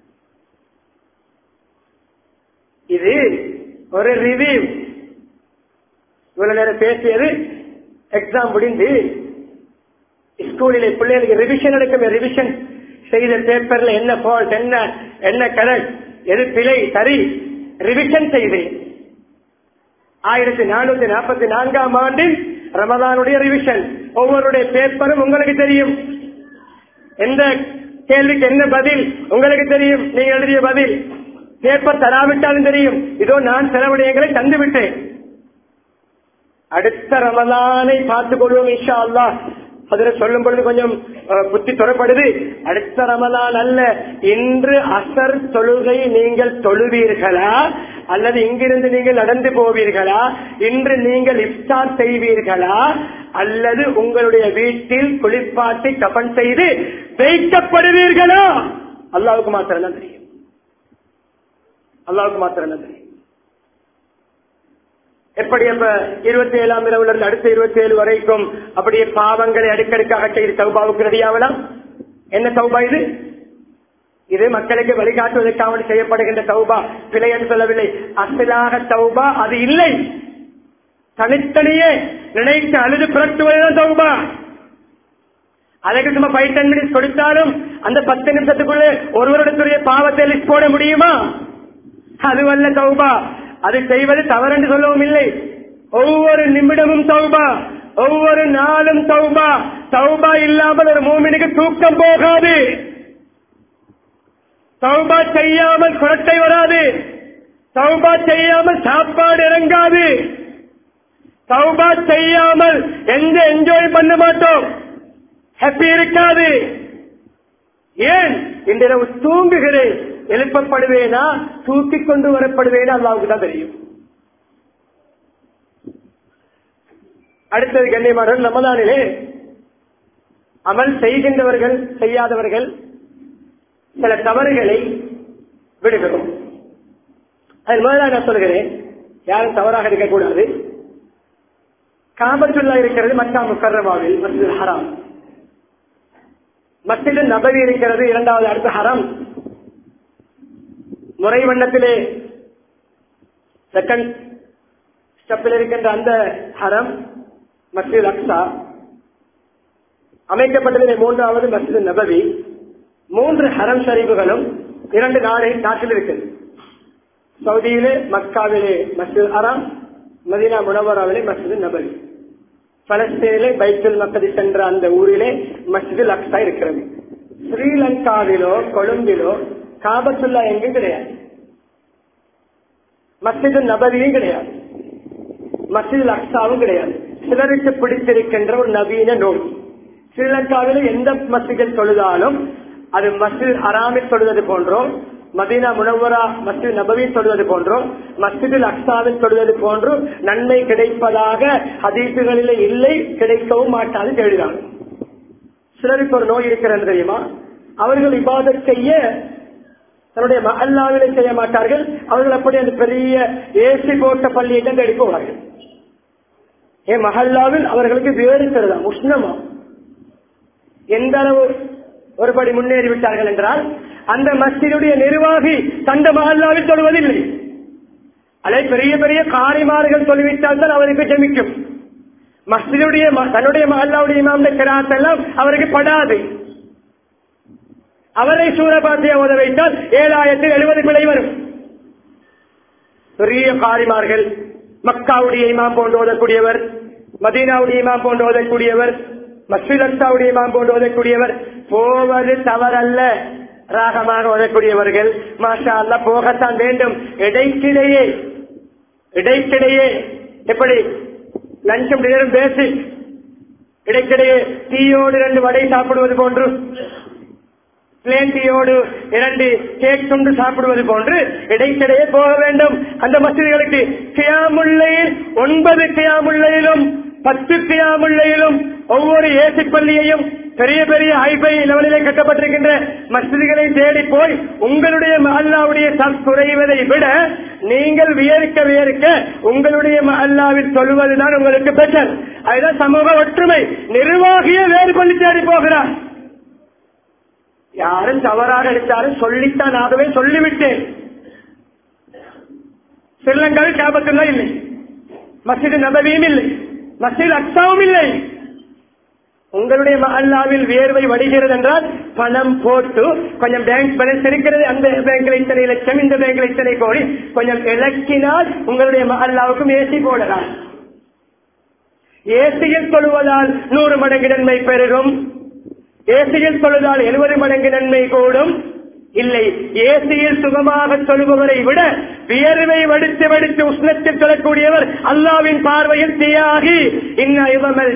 இது ஒரு ரிவ்யூ இவ்வளவு நேரம் பேசியது எக்ஸாம் முடிந்து ஸ்கூலில் பிள்ளைகளுக்கு ரிவிஷன் எடுக்கும் ரிவிஷன் செய்த பேப்பர்ல என்ன ஃபால்ட் என்ன என்ன கரெக்ட் எது பிழை சரி ரிவிஷன் செய்தேன் ஆயிரத்தி நானூத்தி நாற்பத்தி நான்காம் ஆண்டில் ரமதானுடைய ரிவிஷன் ஒவ்வொருடைய பேப்பரும் உங்களுக்கு தெரியும் எந்த கேள்விக்கு என்ன பதில் உங்களுக்கு தெரியும் நீங்க எழுதிய பதில் பேப்பர் தராவிட்டாலும் தெரியும் இதோ நான் செலவுடையங்களை தந்து விட்டேன் அடுத்த ரமலானை பார்த்துக் கொள்வோம் இன்ஷா அல்லாஹ் அதுல சொல்லும் பொழுது கொஞ்சம் அஹ், புத்தி தொடப்படுது அடுத்த ரமலான் அல்ல இன்று அசர் தொழுகை நீங்கள் தொழுவீர்களா அல்லது இங்கிருந்து நீங்கள் நடந்து போவீர்களா இன்று நீங்கள் இஃப்தார் செய்வீர்களா அல்லது உங்களுடைய வீட்டில் குளிப்பாட்டி கபன் செய்து வைக்கப்படுவீர்களா அல்லாவுக்கு மாத்திரம் தான் தெரியும் அல்லாவுக்கு மாத்திரம் தான் தெரியும் எப்படி அப்ப இருபத்தி ஏழாம் இரவுல இருந்து அடுத்த இருபத்தி ஏழு வரைக்கும் அப்படியே பாவங்களை அடுக்கடுக்காக செய்து சௌபாவுக்கு ரெடியாகலாம் என்ன சௌபா இது இது மக்களுக்கு வழிகாட்டுவதற்காக செய்யப்படுகின்ற தௌபா பிழை என்று சொல்லவில்லை அசலாக தௌபா அது இல்லை தனித்தனியே நினைத்து அழுது புரட்டுவதுதான் தௌபா அதுக்கு சும்மா ஃபைவ் டென் மினிட்ஸ் கொடுத்தாலும் அந்த பத்து நிமிஷத்துக்குள்ள ஒருவருடைய பாவத்தை லிஸ்ட் போட முடியுமா அதுவல்ல தௌபா அது செய்வது தவறென்று சொல்லவும் இல்லை ஒவ்வொரு நிமிடமும் தௌபா ஒவ்வொரு நாளும் தௌபா தௌபா இல்லாமல் ஒரு மூமினுக்கு தூக்கம் போகாது தௌபா செய்யாமல் குரட்டை வராது தௌபா செய்யாமல் சாப்பாடு இறங்காது தௌபா செய்யாமல் எந்த என்ஜாய் பண்ண மாட்டோம் ஹாப்பி இருக்காது ஏன் இன்றிரவு தூங்குகிறேன் எழுப்பப்படுவேனா தூக்கிக் கொண்டு வரப்படுவேனா அல்லாவுக்கு தான் தெரியும் அடுத்தது கண்ணியமானவர்கள் ரமதானிலே அமல் செய்கின்றவர்கள் செய்யாதவர்கள் சில தவறுகளை விடுகிறோம் அதில் முதலாக நான் சொல்கிறேன் யாரும் தவறாக இருக்கக்கூடாது காபத்துல்லா இருக்கிறது மக்கா முக்கரமாவில் மஸ்ஜித் ஹராம் மஸ்ஜித் நபவி இருக்கிறது இரண்டாவது அடுத்த ஹரம் முறை வண்ணத்திலே செகண்ட் ஸ்டெப்பில் இருக்கின்ற அந்த ஹரம் மஸ்ஜித் அக்ஸா அமைக்கப்பட்டதிலே மூன்றாவது மஸ்ஜித் நபவி மூன்று ஹரம் ஷரீஃபுகளும் இரண்டு நாடு நாட்டில் இருக்குது சவுதியிலே மக்காவிலே மஸ்ஜித் அராம் மதீனா முனவராவிலே மஸ்ஜித் நபவி பலஸ்தீனிலே பைத்துல் மக்கதி சென்ற அந்த ஊரிலே மஸ்ஜித் அக்ஸா இருக்கிறது ஸ்ரீலங்காவிலோ கொழும்பிலோ காபத்துல்லா எங்கும் கிடையாது மஸ்ஜித் நபவியும் கிடையாது மஸ்ஜித் அக்ஸாவும் கிடையாது சிலருக்கு பிடித்திருக்கின்ற ஒரு நவீன நோய் ஸ்ரீலங்காவில் எந்த மஸ்ஜிதில் தொழுதாலும் அது மஸ்ஜித் அராமில் தொழுவது போன்றோ மதீனா முனவரா மஸ்ஜித் நபவி தொழுவது போன்றோ மஸ்ஜிதில் அக்ஸாவில் தொழுவது போன்றோ நன்மை கிடைப்பதாக ஹதீசுகளிலே இல்லை கிடைக்கவும் மாட்டாது எழுதாங்க சிலருக்கு ஒரு நோய் இருக்கிறது தெரியுமா அவர்கள் இபாதத் செய்ய தன்னுடைய மஹல்லாவிலே செய்ய மாட்டார்கள் அவர்கள் அப்படி அந்த பெரிய ஏசி போட்ட பள்ளியை தான் தேடி போவார்கள் என் மஹல்லாவில் அவர்களுக்கு வேறு தருதா உஷ்ணமா எந்த அளவு ஒருபடி முன்னேறி விட்டார்கள் என்றால் அந்த மஸ்ஜிதுடைய நிர்வாகி தந்த மஹல்லாவில் தொழுவதில்லை அதை பெரிய பெரிய காரிமார்கள் சொல்லிவிட்டால் தான் அவருக்கு ஜமிக்கும் மஸ்ஜிதுடைய ம- தன்னுடைய மஹல்லாவுடைய இமாமுடைய கிராத் எல்லாம் அவருக்கு படாது அவரை சூரபாத்தியா ஓத வைத்தால் ஏழாயிரத்தில் எழுபது பிழை வரும் பெரிய காரிமார்கள் மக்காவுடைய இமாம் போன்று ஓதக்கூடியவர் மதீனாவுடைய இமாம் போன்று ஓதக்கூடியவர் மஸ்ஜித் அக்ஸாவுடைய இமாம் போன்று ஓதக்கூடியவர் போவது தவறல்ல ராகமாக ஓதக்கூடியவர்கள் மாஷா அல்லா போகத்தான் வேண்டும் இடைக்கிடையே இடைக்கிடையே எப்படி லஞ்சம் நேரம் பேசி இடைக்கிடையே டீயோடு ரெண்டு வடை சாப்பிடுவது போன்று பிளேன் டீயோடு இரண்டு கேக் துண்டு சாப்பிடுவது போன்று இடைக்கிடையே போக வேண்டும் அந்த மசிதிகளுக்கு கியாமுள்ளையில் ஒன்பது கியாமுள்ளையிலும் பத்து கியாமுள்ளையிலும் ஒவ்வொரு ஏசி பள்ளியையும் பெரிய பெரிய ஹைபை லெவலிலே கட்டப்பட்டிருக்கின்ற மசிதிகளை தேடி போய் உங்களுடைய மஹல்லாவுடைய தம் குறைவதை விட நீங்கள் வியர்க்க வியர்க்க உங்களுடைய மஹல்லாவில் சொல்வதுதான் உங்களுக்கு பெற்றல் அதுதான் சமூக ஒற்றுமை நிர்வாகியே வேறு பள்ளி தேடி போகிறார் யாரும் தவறாக எடுத்தாலும் சொல்லித்தான் ஆகவே சொல்லிவிட்டேன் ஸ்ரீலங்காவில் கேபத்துல்லா இல்லை மசிது நபவியும் இல்லை மசித் அக்ஸாவும் இல்லை உங்களுடைய மஹல்லாவில் வியர்வை வடிகிறது என்றால் பணம் போட்டு கொஞ்சம் பேங்க் பேலன்ஸ் இருக்கிறது அந்த பேங்க்ல இத்தனை லட்சம் இந்த பேங்க்ல இத்தனை கோடி கொஞ்சம் இலக்கினால் உங்களுடைய மஹல்லாவுக்கும் ஏசி போடலாம் ஏசியில் தொழுவதால் நூறு மடங்கு நன்மை பெருகும் ஏசியில் தொழுதால் எழுபது மடங்கு நன்மை கூடும் இல்லை ஏசியில் சுகமாக சொல்பவரை விட வியர்வை வடித்து வடித்து உஷ்ணத்தில் சொல்லக்கூடியவர் அல்லாவின் பார்வையில் தியாகி இன்னல்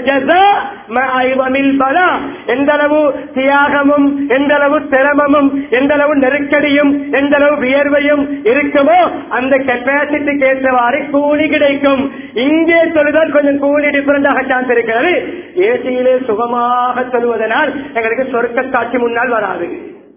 பலா எந்த அளவு தியாகமும் எந்த அளவு சிரமமும் எந்த அளவு நெருக்கடியும் எந்த அளவு வியர்வையும் இருக்குமோ அந்த கெப்பாசிட்டிக்கு ஏற்றவாறு கூலி கிடைக்கும் இங்கே சொல்லுதான் கொஞ்சம் கூலி டிஃபரெண்டாக சான்ஸ் இருக்கிறது ஏசியிலே சுகமாக சொல்வதனால் எங்களுக்கு சொர்க்க காட்சி முன்னால் வராது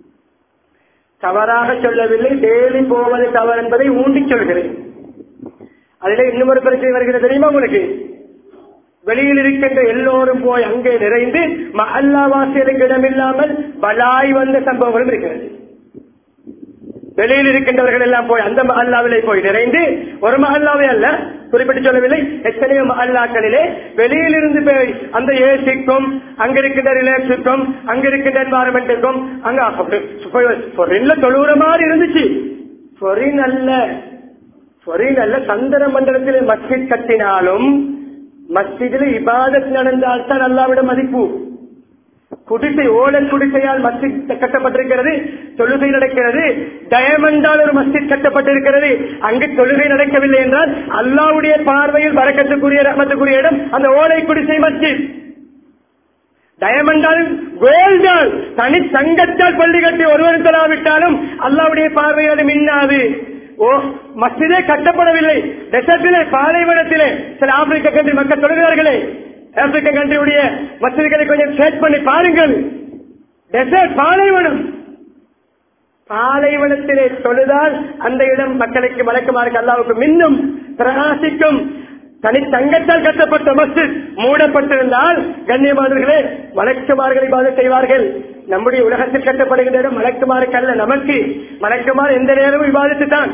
தவறாக சொல்லவில்லை டெய்லி போவது தவறு என்பதை ஊண்டி சொல்கிறேன் அதிலே இன்னொரு பிரச்சனை வருகிறது தெரியுமா உங்களுக்கு வெளியில் இருக்கின்ற எல்லோரும் போய் அங்கே நிறைந்து மஹல்லாவாசிகளுக்கு இடமில்லாமல் பலாய் வந்த சம்பவங்களும் இருக்கிறது வெளியில் இருக்கின்றவர்கள் எல்லாம் போய் அந்த மஹல்லாவிலே போய் நிறைந்து ஒரு மஹல்லாவே அல்ல குறிப்பிட்டு சொல்லவில்லை எத்தனையோ மஹல்லாக்களிலே வெளியில் இருந்து போய் அந்த ஏசிக்கும் அங்க இருக்கின்ற ரிலாக்ஸுக்கும் அங்க இருக்கின்ற என்வாரன்மெண்ட்டுக்கும் அங்க தொழுகிற மாதிரி இருந்துச்சு பொறின் அல்ல பொறின் அல்ல சந்திர மண்டலத்திலே மஸ்ஜித் கட்டினாலும் மஸ்ஜிதில் இபாதத் நடந்தால் தான் அல்லாவிட மதிப்பு குடிசை ஓலை குடிசையால் மஸ்ஜித் கட்டப்பட்டிருக்கிறது தொழுகை நடக்கிறது டயமண்டால் ஒரு மஸ்ஜித் கட்டப்பட்டிருக்கிறது அங்கு தொழுகை நடக்கவில்லை என்றால் அல்லாவுடைய பார்வையில் வரக்கத்துக்குரிய ரஹமத்துக்குரிய இடம் அந்த ஓலை குடிசை மஸ்ஜித் டயமண்டால் கோல்டால் தனி தங்கத்தால் பள்ளி கட்டி ஒருவரும் தொழாவிட்டாலும் அல்லாவுடைய பார்வையோடு மின்னாது ஓ மஸ்ஜிதே கட்டப்படவில்லை டெசர்ட்டிலே பாலைவனத்திலே சில ஆப்பிரிக்க கண்ட்ரி மக்கள் தொழுகிறார்களே ஆப்பிரிக்க கண்ட்ரியுடைய மசிதிகளை கொஞ்சம் சேர்ச் பண்ணி பாருங்கள் டெசர்ட் பாலைவனம் பாலைவனத்திலே தொழுதால் அந்த இடம் மக்களுக்கு வழக்கமாக அல்லாவுக்கு மின்னும் பிரகாசிக்கும் தனி தங்கத்தால் கட்டப்பட்ட மஸ்ஜித் மூடப்பட்டிருந்தால் கண்ணியமானவர்களே வழக்குமார்களை பாதை செய்வார்கள் நம்முடைய உலகத்தில் கட்டப்படுகின்ற இடம் மலக்குமாருக்கு அல்ல நமக்கு மலக்குமார் எந்த நேரமும் விவாதித்து தான்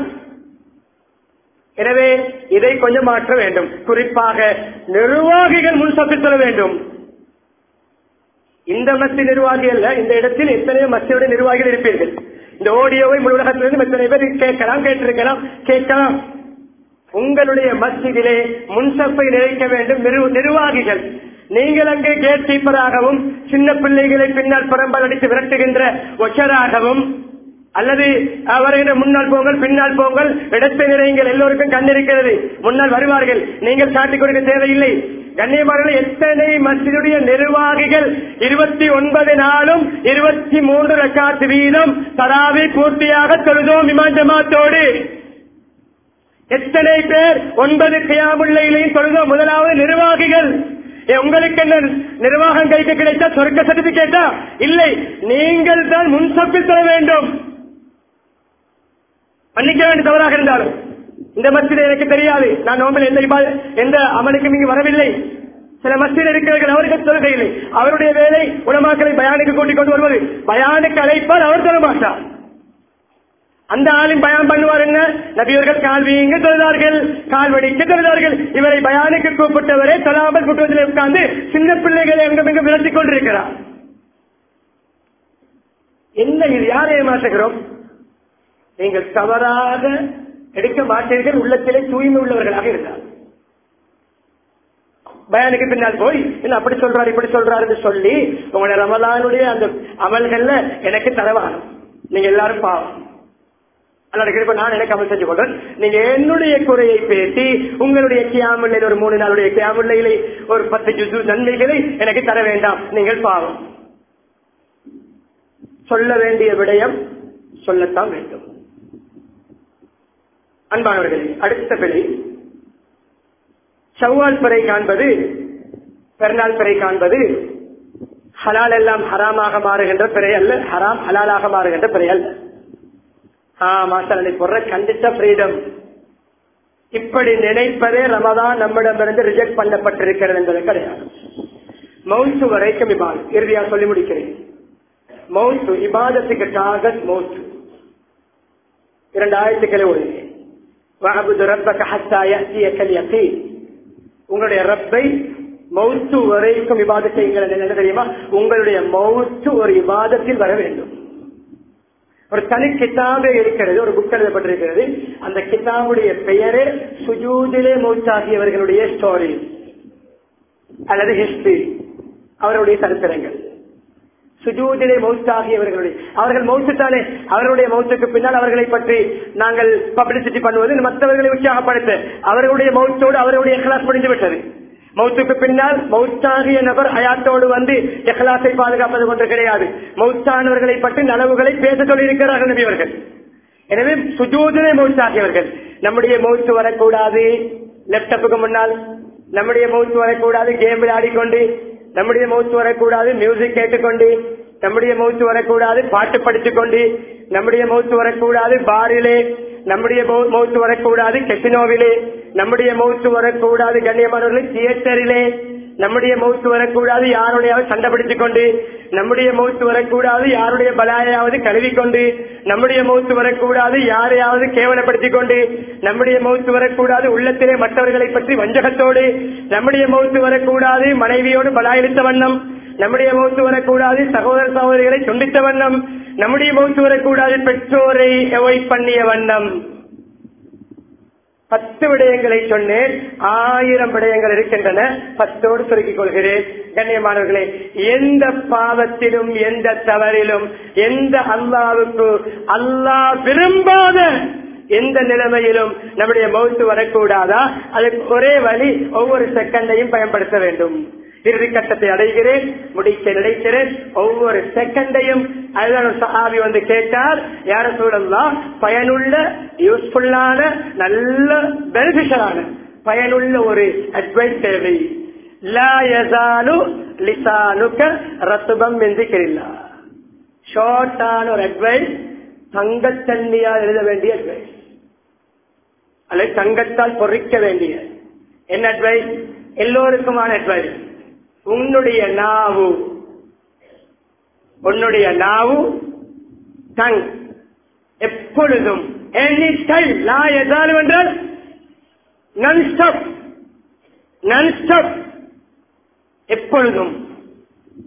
எனவே இதை கொஞ்சம் மாற்ற வேண்டும் குறிப்பாக நிர்வாகிகள் முன்சப்பில் சொல்ல வேண்டும் இந்த மத்திய நிர்வாகி அல்ல இந்த இடத்தில் எத்தனையோ மத்தியோட நிர்வாகிகள் இருப்பீர்கள் இந்த ஓடியோவை முழு உலகத்திலிருந்து எத்தனை பேர் கேட்கலாம் கேட்டிருக்கலாம் கேட்கலாம் உங்களுடைய மஸ்ஜிதிலே முன்சப்பை நிறைக்க வேண்டும் நிர்வ- நிர்வாகிகள் நீங்கள் அங்கே கேட் கீப்பராகவும் சின்ன பிள்ளைகளை பின்னால் புறம்பால் அடித்து விரட்டுகின்ற ஒற்றராகவும் அல்லது அவரை முன்னால் போங்கள் பின்னால் போங்கள் இடத்தை நிறையுங்கள் எல்லோருக்கும் கண் இருக்கிறது முன்னால் வருவார்கள் நீங்கள் காட்டிக் கொடுக்க தேவையில்லை கண்ணியமார்கள் எத்தனை மஸ்ஜிதுடைய நிர்வாகிகள் இருபத்தி ஒன்பது நாளும் இருபத்தி மூன்று ரக்காத்து வீதம் தராவி பூர்த்தியாக தொழுதோம் இமான் ஜமாத்தோடு எத்தனை பேர் ஒன்பது கியாமுள்ளையிலையும் தொழுதோம் முதலாவது நிர்வாகிகள் ஏ, உங்களுக்கு என்ன நிர்வாகம் கைக்கு கிடைத்தா சொர்க்க சர்டிபிகேட்டா இல்லை நீங்கள் தான் முன்சப்பில் தர வேண்டும் மன்னிக்க வேண்டிய தவறாக இருந்தாலும் இந்த மஸ்ஜித் எனக்கு தெரியாது நான் நோம்பில் எந்த இபா- எந்த அமலுக்கும் இங்கு வரவில்லை சில மஸ்ஜித் இருக்கிறார்கள் அவருக்கு தொழுகையில்லை அவருடைய வேலை உலமாக்களை பயானுக்கு கூட்டிக் கொண்டு வருவது பயானுக்கு அழைப்பால் அவர் தர மாட்டார் அந்த ஆளின் பயான் பண்ணுவார் என்ன நபியர்கள் கால் வீங்க தொழுதார்கள் கால் வடிக்க தொழுதார்கள் இவரை பயானுக்கு கூப்பிட்டவரே தொழாமல் கூட்டுவதில் உட்கார்ந்து சின்ன பிள்ளைகளை அங்கும் இங்கு விரட்டிக் கொண்டிருக்கிறார் என்ன இது யாரை ஏமாற்றுகிறோம் நீங்கள் தவறாக எடுக்க மாட்டீர்கள் உள்ளத்திலே தூய்மை உள்ளவர்களாக இருந்தார் பயானுக்கு பின்னால் போய் இல்ல அப்படி சொல்றாரு இப்படி சொல்றாருன்னு சொல்லி உங்களுடைய ரமலானுடைய அந்த அமல்கள்ல எனக்கு தரவானும் நீங்க எல்லாரும் பாவம் அல்லது கிருப்ப நான் எனக்கு அமல் செஞ்சு கொள்றேன் நீங்க என்னுடைய குறையை பேசி உங்களுடைய கியாமுல்லையில் ஒரு மூணு நாளுடைய கியாமுல்லையிலே ஒரு பத்து ஜுசு நன்மைகளை எனக்கு தர வேண்டாம் நீங்கள் பாவம் சொல்ல வேண்டிய விடயம் சொல்லத்தான் வேண்டும் அன்பானவர்களே அடுத்த பிழை செவ்வால் பிறை காண்பது பெருநாள் பிறை காண்பது ஹலால் எல்லாம் ஹராமாக மாறுகின்ற பிறை அல்ல ஹராம் ஹலாலாக மாறுகின்ற பிறை அல்ல மாசலை போடுற கண்டித்த ஃப்ரீடம் இப்படி நினைப்பதே ரமதான் நம்மிடமிருந்து ரிஜெக்ட் பண்ணப்பட்டிருக்கிறது என்பது கிடையாது மவுத்து வரைக்கும் இபாதத் இறுதியா சொல்லி முடிக்கிறேன் மவுத்து இபாதத்துக்கு டாகத் மவுத்து இரண்டு ஆயிரத்துக்களை ஒழுங்கு வஅபுது ரப்பக ஹத்தா யஅதியக்கல் யகீன் உங்களுடைய ரப்பை மௌத்து வரைக்கும் விவாதத்தை என்ன தெரியுமா உங்களுடைய மௌத்து ஒரு விவாதத்தில் வர வேண்டும் ஒரு தனி கிதாபே இருக்கிறது ஒரு புக் எழுதப்பட்டிருக்கிறது அந்த கிதாபுடைய பெயரே சுஜூதிலே மௌத்தாகியவர்களுடைய ஸ்டோரி அல்லது ஹிஸ்டரி அவருடைய சரித்திரங்கள் சுஜூதிலே மௌத்தாகியவர்களுடைய அவர்கள் மௌத்துத்தானே அவர்களுடைய மௌத்துக்கு பின்னால் அவர்களை பற்றி நாங்கள் பப்ளிசிட்டி பண்ணுவது மற்றவர்களை உற்சாகப்படுத்த அவர்களுடைய மௌத்தோடு அவர்களுடைய கிளாஸ் முடிந்து விட்டது மௌத்துக்கு பின்னால் மௌத்தாகிய நபர் அயாத்தோடு வந்து எஹ்லாசை பாதுகாப்பது ஒன்று கிடையாது மௌத்தானவர்களை பற்றி நலவுகளை பேச சொல்லியிருக்கிறார்கள் நபியவர்கள் எனவே சுஜூதிலே மௌத்தாகியவர்கள் நம்முடைய மௌத்து வரக்கூடாது லேப்டாப்புக்கு முன்னால் நம்முடைய மௌத்து வரக்கூடாது கேம் விளையாடிக்கொண்டு நம்முடைய மௌத்து வரக்கூடாது மியூசிக் கேட்டுக்கொண்டு நம்முடைய மௌத்து வரக்கூடாது பாட்டு படித்துக் கொண்டு நம்முடைய மௌத்து வரக்கூடாது பாரிலே நம்முடைய மௌத்து வரக்கூடாது கெசினோவிலே நம்முடைய மௌத்து வரக்கூடாது கண்ணியமானவர்கள் தியேட்டரிலே நம்முடைய மௌத்து வரக்கூடாது யாருடையாவது சண்டை பிடித்துக் கொண்டு நம்முடைய மௌத்து வரக்கூடாது யாருடைய பலாயாவது கழுவிக்கொண்டு நம்முடைய மௌத்து வரக்கூடாது யாரையாவது கேவலப்படுத்திக் கொண்டு நம்முடைய மௌத்து வரக்கூடாது உள்ளத்திலே மற்றவர்களை பற்றி வஞ்சகத்தோடு நம்முடைய மௌத்து வரக்கூடாது மனைவியோடு பலாயளித்த வண்ணம் நம்முடைய மௌத்து வரக்கூடாது சகோதர சகோதரிகளை துண்டித்த வண்ணம் நம்முடைய மௌத்து வரக்கூடாது பெற்றோரை அவாய்ட் பண்ணிய வண்ணம் பத்து விடயங்களை சொன்னேன் ஆயிரம் விடயங்கள் இருக்கின்றன பத்தோடு சுருக்கிக் கொள்கிறேன் கண்ணியமானவர்களே எந்த பாவத்திலும் எந்த தவறிலும் எந்த அல்லாவுக்கு அல்லாஹ் விரும்பாத எந்த நிலைமையிலும் நம்முடைய மௌத்து வரக்கூடாதா அதுக்கு ஒரே வழி ஒவ்வொரு செகண்டையும் பயன்படுத்த வேண்டும் இறுதி கட்டத்தை அடைகிறேன் முடிக்க நினைக்கிறேன் ஒவ்வொரு செகண்டையும் அதுதான் ஒரு சஹாபி வந்து கேட்டார் யார சூழல்லாம் பயனுள்ள யூஸ்ஃபுல்லான நல்ல பெனிபிஷியலான பயனுள்ள ஒரு அட்வைஸ் தேவை லா யசாலு லிசானுக்க ரத்துபம் எந்திரிக்கிறீங்களா ஷார்ட்டான ஒரு அட்வைஸ் தங்கத்தண்ணியால் எழுத வேண்டிய அட்வைஸ் அல்லது தங்கத்தால் பொறிக்க வேண்டிய என்ன அட்வைஸ் எல்லோருக்குமான அட்வைஸ் உன்னுடைய நாவு உன்னுடைய நாவு டங் எப்பொழுதும் எனி டைம் நான் எதாலும் என்றால் நன் ஸ்டாப் நன் ஸ்டாப் எப்பொழுதும்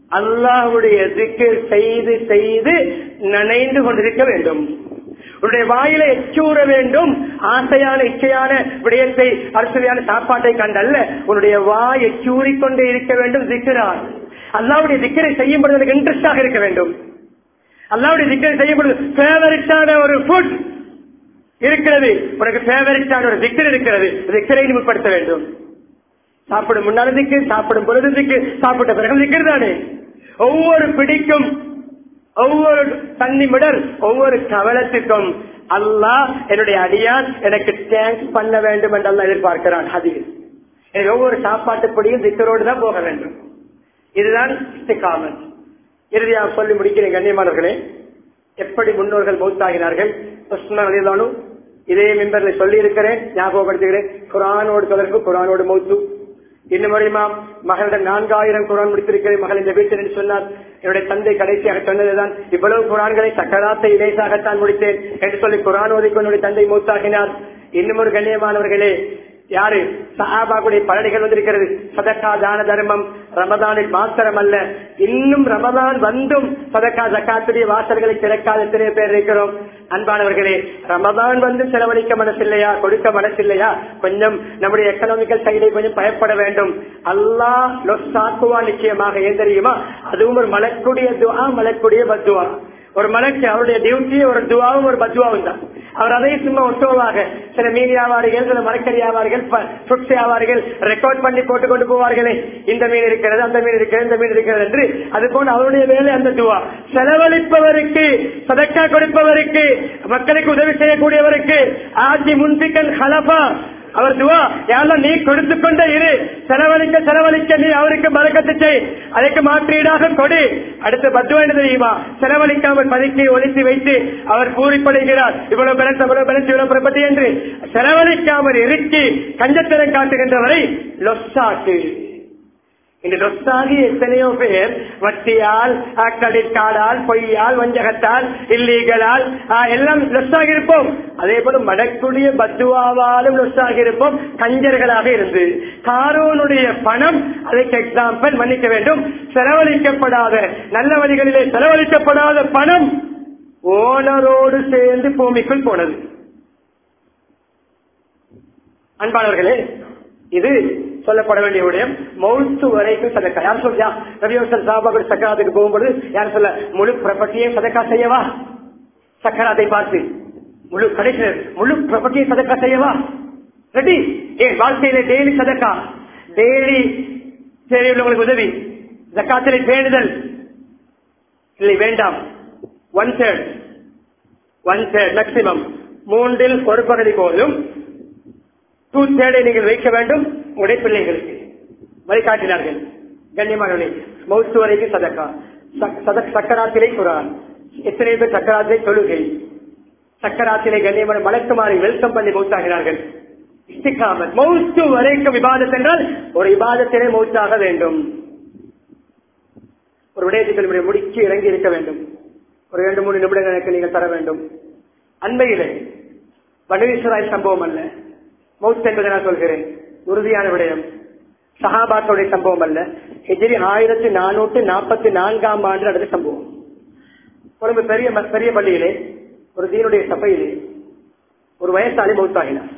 அல்லாஹ்வுடைய திக்கர் செய்து செய்து நனைந்து கொண்டிருக்க வேண்டும் உன்னுடைய வாயில எச்சூற வேண்டும் ஆசையான இச்சையான விடயத்தை அரசியலான சாப்பாட்டை கண்டல்ல உன்னுடைய வாய் எச்சூறிக்கொண்டே இருக்க வேண்டும் திக்கிறார் அல்லாவுடைய திக்கரை செய்யும் பொழுது எனக்கு இன்ட்ரெஸ்டாக இருக்க வேண்டும் அல்லாவுடைய திக்கரை செய்யும் பொழுது ஃபேவரட்டான ஒரு ஃபுட் இருக்கிறது உனக்கு ஃபேவரட்டான ஒரு திக்கர் இருக்கிறது திக்கரை நிமிப்படுத்த வேண்டும் சாப்பிடும் முன்னால திக்கு சாப்பிடும் பொழுது திக்கு சாப்பிட்ட பிறகு திக்கர் தானே ஒவ்வொரு பிடிக்கும் ஒவ்வொரு தண்ணி மிடர் ஒவ்வொரு கவலத்துக்கும் அல்லாஹ் என்னுடைய அடியான் எனக்கு தேங்க்ஸ் பண்ண வேண்டும் என்று அல்லாஹ் எதிர்பார்க்கிறான் அதில் எனக்கு ஒவ்வொரு சாப்பாட்டு பொடியும் திக்கரோடு தான் போக வேண்டும் இதுதான் இஸ்திகாமத் இறுதியாக சொல்லி முடிக்கிறேன் கண்ணியமானவர்களே எப்படி முன்னோர்கள் மௌத்தாகினார்கள் உஸ்மான் அலிதானும் இதே மெம்பர்ல சொல்லி இருக்கிறேன் ஞாபகப்படுத்துகிறேன் குரானோடு தொடர்பு குரானோடு மௌத்து இன்னும் வரையுமா மகளிடம் நான்காயிரம் குரான் முடித்திருக்கிறேன் மகள் இந்த வீட்டில் என்று சொன்னார் என்னுடைய தந்தை கடைசியாக சொன்னதுதான் இவ்வளவு குரான்களை சக்கராத்தை இலேசாகத்தான் முடித்தேன் என்று சொல்லி குரான் ஓதிக்கு என்னுடைய தந்தை மூத்தாகினார் இன்னும் ஒரு கண்ணியமானவர்களே யாரு சஹாபாக்குடைய பலனைகள் வந்திருக்கிறது சதக்கா தான தர்மம் ரமதானில் மாத்திரம் அல்ல இன்னும் ரமதான் வந்தும் சதக்கா ஜக்காத்துடைய வாசல்களை திறக்காத எத்தனை பேர் இருக்கிறோம் அன்பானவர்களே ரமதான் வந்து செலவழிக்க மனசில்லையா கொடுக்க மனசில்லையா கொஞ்சம் நம்முடைய எக்கனாமிக்கல் சைடை கொஞ்சம் பயப்பட வேண்டும் அல்லாஹ் லொஸ்தாக்குவா நிச்சயமாக ஏன் தெரியுமா அதுவும் ஒரு மலக்குடைய துவா மலக்குடைய பத்துவா ஒரு மலக்கு அவருடைய டியூட்டி ஒரு துவாவும் ஒரு பத்துவாவும் தான் அவர் அதை சும்மா ஒட்டுவாக சில மீன் வியாபாரிகள் சில மரக்கறி வியாபாரிகள் ஃப்ரூட்ஸ் வியாபாரிகள் ரெக்கார்ட் பண்ணி போட்டு கொண்டு போவார்களே இந்த மீன் இருக்கிறது அந்த மீன் இருக்கிறது இந்த மீன் இருக்கிறது என்று அது போல அவருடைய வேலை அந்த துவா செலவழிப்பவருக்கு சதக்கா கொடுப்பவருக்கு மக்களுக்கு உதவி செய்யக்கூடியவருக்கு ஆட்சி முன்பிக்கன் ஹலபா அவர் துவா யாரும் நீ கொடுத்து கொண்டே இரு செலவழிக்க செலவழிக்க நீ அவருக்கு மறக்கத்து செய் அதற்கு மாற்றீடாக கொடு அடுத்து பத்துவா என்ன தெரியுமா செலவழிக்காமல் பதுக்கி ஒழித்து வைத்து அவர் பூரிப்படைகிறார் இவ்வளவு பேலன்ஸ் அவ்வளவு பேலன்ஸ் இவ்வளவு பிரபத்தி என்று செலவழிக்காமல் இறுக்கி கஞ்சத்தனம் காட்டுகின்றவரை லொஸ்ஸாக்கு இந்த லொஸ்ஸாகி எத்தனையோ பேர் வட்டியால் கிரெடிட் கார்டால் பொய்யால் வஞ்சகத்தால் இல்லீகலால் எல்லாம் லொஸ்ஸாகி இருப்போம் அதே போல மடக்குடைய பத்துவாவாலும் லொஸ்ஸாகி இருப்போம் கஞ்சர்களாக இருந்து காரோனுடைய பணம் அதற்கு எக்ஸாம்பிள் மன்னிக்க வேண்டும் செலவழிக்கப்படாத நல்ல வழிகளிலே செலவழிக்கப்படாத பணம் ஓனரோடு சேர்ந்து பூமிக்குள் போனது அன்பானவர்களே இது சொல்லப்பட வேண்டிய விடயம் மௌத்து வரைக்கும் சதக்கா யார் சொல்லியா ரவியோசன் சாபாக்கள் சக்கராத்துக்கு போகும்போது யார் சொல்ல முழு ப்ராப்பர்ட்டியை சதக்கா செய்யவா சக்கராத்தை பார்த்து முழு கடைசி முழு ப்ராப்பர்ட்டியை சதக்கா செய்யவா ரெடி ஏன் வாழ்க்கையில டெய்லி சதக்கா டெய்லி சரி உள்ளவங்களுக்கு உதவி ஜக்காத்திலே பேணுதல் இல்லை வேண்டாம் one third one third maximum மூன்றில் ஒரு பகுதி போதும் டூ தேர்டை நீங்கள் வைக்க வேண்டும் உங்களுடைய பிள்ளைகளுக்கு வழிகாட்டினார்கள் கண்ணியமானவர்களே மௌத்து வரைக்கும் சதக்கா சக்கராத்திரை குரான் எத்தனை பேர் சக்கராத்திரை தொழுகை சக்கராத்திரை கண்ணியமான மலக்குமாரி வெல்கம் பண்ணி மௌத்தாகிறார்கள் இஸ்திகாமத் மௌத்து வரைக்கும் விவாதத் என்றால் ஒரு விவாதத்திலே மௌத்தாக வேண்டும் ஒரு விடயத்துக்கு முடிச்சு இறங்கி இருக்க வேண்டும் ஒரு இரண்டு மூணு நிமிடங்கள் எனக்கு நீங்கள் தர வேண்டும் அண்மையிலே வடவீஸ்வராய் சம்பவம் அல்ல மௌத் என்பதை நான் சொல்கிறேன் உறுதியான விடயம் சஹாபாக்களுடைய சம்பவம் அல்ல ஹிஜ்ரி ஆயிரத்தி நானூத்தி நாற்பத்தி நான்காம் ஆண்டு நடந்த சம்பவம் ஒரு பெரிய பெரிய பள்ளியிலே ஒரு தீனுடைய சபையிலே ஒரு வயசாளி மௌத்தாகினார்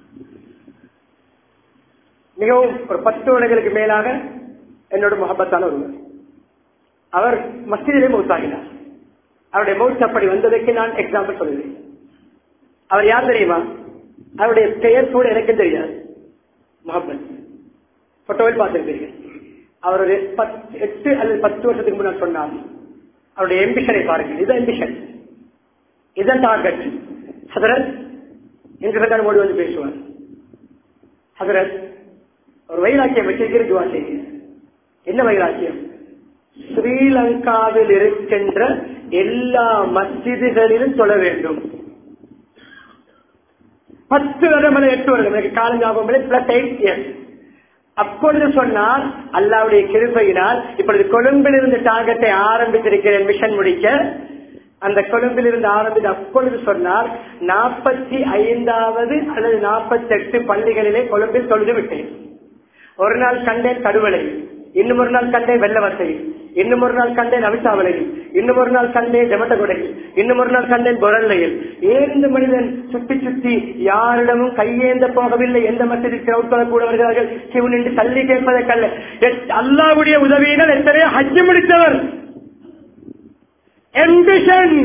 மிகவும் ஒரு பத்து வருடங்களுக்கு மேலாக என்னோட முகப்பத்தான ஒருவர் அவர் மஸ்ஜிதிலே மௌத்தாகினார் அவருடைய மௌத் அப்படி வந்ததற்கு நான் எக்ஸாம்பிள் சொல்லுவேன் அவர் யார் தெரியுமா அவருடைய பெயர் கூட எனக்கு தெரியாது முகமது போட்டோவில் பார்த்திருப்பீர்கள் அவர் ஒரு எட்டு அல்லது பத்து வருஷத்துக்கு முன்னாடி சொன்னார் அவருடைய எம்பிஷனை பாருங்கள் இது எம்பிஷன் இதன் டார்கெட் ஹதரத் என்று ஓடி வந்து பேசுவார் ஹதரத் ஒரு வைராக்கியம் வச்சிருக்கிற துவா செய்யுங்க என்ன வைராக்கியம் ஸ்ரீலங்காவில் இருக்கின்ற எல்லா மஸ்ஜிதுகளிலும் சொல்ல வேண்டும் பத்து வருடம் அல்லது எட்டு வருடம் எனக்கு காலம் ஞாபகம் பிளஸ் எயிட் இயர்ஸ் அப்பொழுது சொன்னால் அல்லாவுடைய கிருப்பையினால் இப்பொழுது கொழும்பில் இருந்து டார்கெட்டை ஆரம்பித்திருக்கிறேன் மிஷன் முடிக்க அந்த கொழும்பில் இருந்து ஆரம்பித்து அப்பொழுது சொன்னால் நாற்பத்தி ஐந்தாவது அல்லது நாற்பத்தி எட்டு பள்ளிகளிலே கொழும்பில் தொழுது விட்டேன் ஒரு நாள் கண்டேன் கடுவலை இன்னும் ஒரு நாள் கண்டேன் வெள்ளவத்தை இன்னும் ஒரு நாள் கண்டேன் அவிசாவலையில் இன்னும் ஒரு நாள் கண்டேன் ஜமட்டகுடையில் இன்னும் ஒரு நாள் கண்டேன் பொரல்லையில் ஏன் இந்த மனிதன் சுத்தி சுத்தி யாரிடமும் கையேந்த போகவில்லை எந்த மசிதிற்கு கிரௌட் கூட வருகிறார்கள் கிவு நின்று தள்ளி கேட்பதற்கல்ல எத்- அல்லாஹ்வுடைய உதவியினால் எத்தனையோ ஹஜ்ஜு முடித்தவர் எம்பிஷன்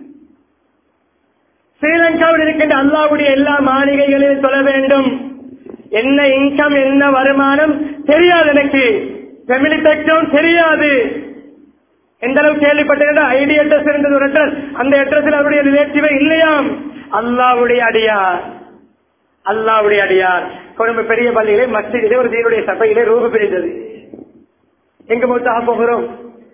ஸ்ரீலங்காவில் இருக்கின்ற அல்லாவுடைய எல்லா மாளிகைகளையும் சொல்ல வேண்டும் என்ன இன்கம் என்ன வருமானம் தெரியாது எனக்கு ஃபெமிலி பேக்ரவுண்ட் தெரியாது எந்த அளவு கேள்விப்பட்டேன் ஐடி அட்ரஸ் இருந்தது ஒரு அட்ரஸ் அந்த அட்ரஸில் அவருடைய ரிலேட்டிவே இல்லையாம் அல்லாவுடைய அடியார் அல்லாவுடைய அடியார் கொழும்பு பெரிய பள்ளியிலே மஸ்ஜிதிலே ஒரு தீனுடைய சபையிலே ரூபு பிரிந்தது எங்க மூத்தாக போகிறோம்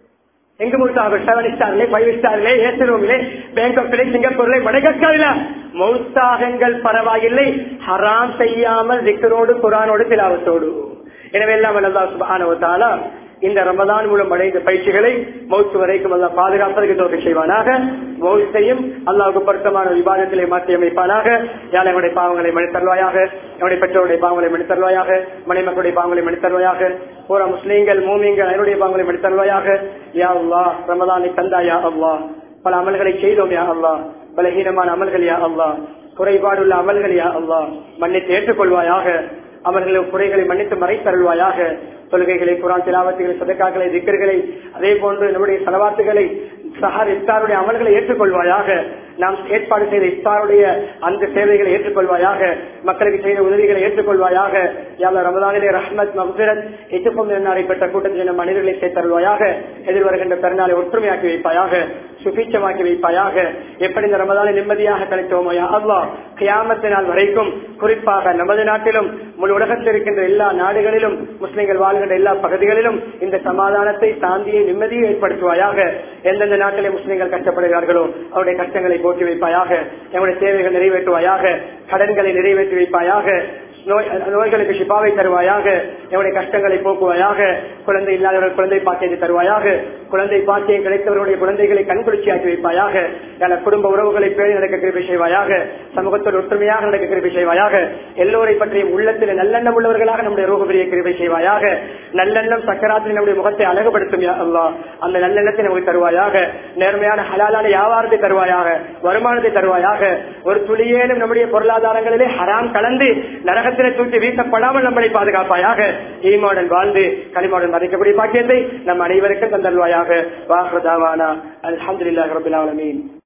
எங்க மூத்தாக செவன் ஸ்டார்லே ஃபைவ் ஸ்டார்லே ஏசி ரூமிலே பேங்காக்லே சிங்கப்பூர்ல மடகஸ்காரில மௌத்தாகங்கள் பரவாயில்லை ஹராம் செய்யாமல் திக்கரோடு குரானோடு திலாவத்தோடு எனவே எல்லாம் அல்லா சுபானவத்தாலா இந்த ரமதான் மூலம் அடைந்த பயிற்சிகளை மௌத்து வரைக்கும் அல்லா பாதுகாப்பதற்கு தோற்க செய்வானாக மௌத்தையும் அல்லாவுக்கு பொருத்தமான விவாதத்திலே மாற்றி அமைப்பானாக யாழ் எங்களுடைய பாவங்களை மனிதருவாயாக என்னுடைய பெற்றோருடைய பாவங்களை மனிதருவாயாக மனைமக்களுடைய பாவங்களை மனிதருவாயாக பூரா முஸ்லீம்கள் மூமியங்கள் என்னுடைய பாவங்களை மனிதருவாயாக யா அல்லா ரமதானை தந்தாயா அல்லா பல அமல்களை செய்தோம் யா அல்லா பலகீனமான அமல்கள் யா அல்லா குறைபாடுள்ள அமல்கள் யா அல்லா மன்னித்து ஏற்றுக்கொள்வாயாக அவர்களின் குறைகளை மன்னித்து மறைத்தருள்வாயாக தொழுகைகளை குரான் திலாவத்துகளை சதக்காக்களை திக்கர்களை அதே போன்று நம்முடைய செலவாத்துகளை சஹார் இஃப்தாருடைய அமல்களை ஏற்றுக்கொள்வாயாக நாம் ஏற்பாடு செய்த இஃப்தாருடைய அந்த சேவைகளை ஏற்றுக்கொள்வாயாக மக்களுக்கு செய்த உதவிகளை ஏற்றுக்கொள்வாயாக யாழ் ரமதானிலே ரஹ்மத் மஹ்பிரத் எட்டுப்பம் என்னாரை பெற்ற கூட்டத்தில் நம் மனிதர்களை சேர்த்தருள்வாயாக எதிர்வருகின்ற பெருநாளை ஒற்றுமையாக்கி வைப்பாயாக சுபீட்சமாக்கி வைப்பாயாக எப்படி இந்த ரமதானை நிம்மதியாக கழித்தோமோ யா அல்லாஹ் கியாமத்து நாள் வரைக்கும் குறிப்பாக நமது நாட்டிலும் முழு உலகத்தில் இருக்கின்ற எல்லா நாடுகளிலும் முஸ்லிம்கள் வாழ்கின்ற எல்லா பகுதிகளிலும் இந்த சமாதானத்தை சாந்தியை நிம்மதியை ஏற்படுத்துவாயாக எந்தெந்த நாட்டிலே முஸ்லிம்கள் கஷ்டப்படுகிறார்களோ அவருடைய கஷ்டங்களை போற்றி வைப்பாயாக எங்களுடைய தேவைகள் நிறைவேற்றுவாயாக கடன்களை நிறைவேற்றி வைப்பாயாக நோய் நோய்களுக்கு சிபாவை தருவாயாக எங்களுடைய கஷ்டங்களை போக்குவாயாக குழந்தை இல்லாதவர்கள் குழந்தை பாக்கியத்தை தருவாயாக குழந்தை பாக்கியம் கிடைத்தவர்களுடைய குழந்தைகளை கண்குளிர்ச்சியாக்கி வைப்பாயாக என குடும்ப உறவுகளை பேணி நடக்க கிருபை செய்வாயாக சமூகத்தோடு ஒற்றுமையாக நடக்க கிருபை செய்வாயாக எல்லோரை பற்றியும் உள்ளத்தில் நல்லெண்ணம் உள்ளவர்களாக நம்முடைய ரோகபெரிய கிருபை செய்வாயாக நல்லெண்ணம் சக்கராத்தில் நம்முடைய முகத்தை அழகுபடுத்தும் யா அல்லாஹ் அந்த நல்லெண்ணத்தை நமக்கு தருவாயாக நேர்மையான ஹலாலான வியாபாரத்தை தருவாயாக வருமானத்தை தருவாயாக ஒரு துளியேனும் நம்முடைய பொருளாதாரங்களிலே ஹராம் கலந்து நரகத்திலே தூக்கி வீசப்படாமல் நம்மளை பாதுகாப்பாயாக ஈமாவுடன் வாழ்ந்து களிமாவுடன் மறைக்கக்கூடிய பாக்கியத்தை நம் அனைவருக்கும் தந்தல்வாயாக வாஹதாவானா அல்ஹம்துலில்லாஹி ரபில் ஆலமீன்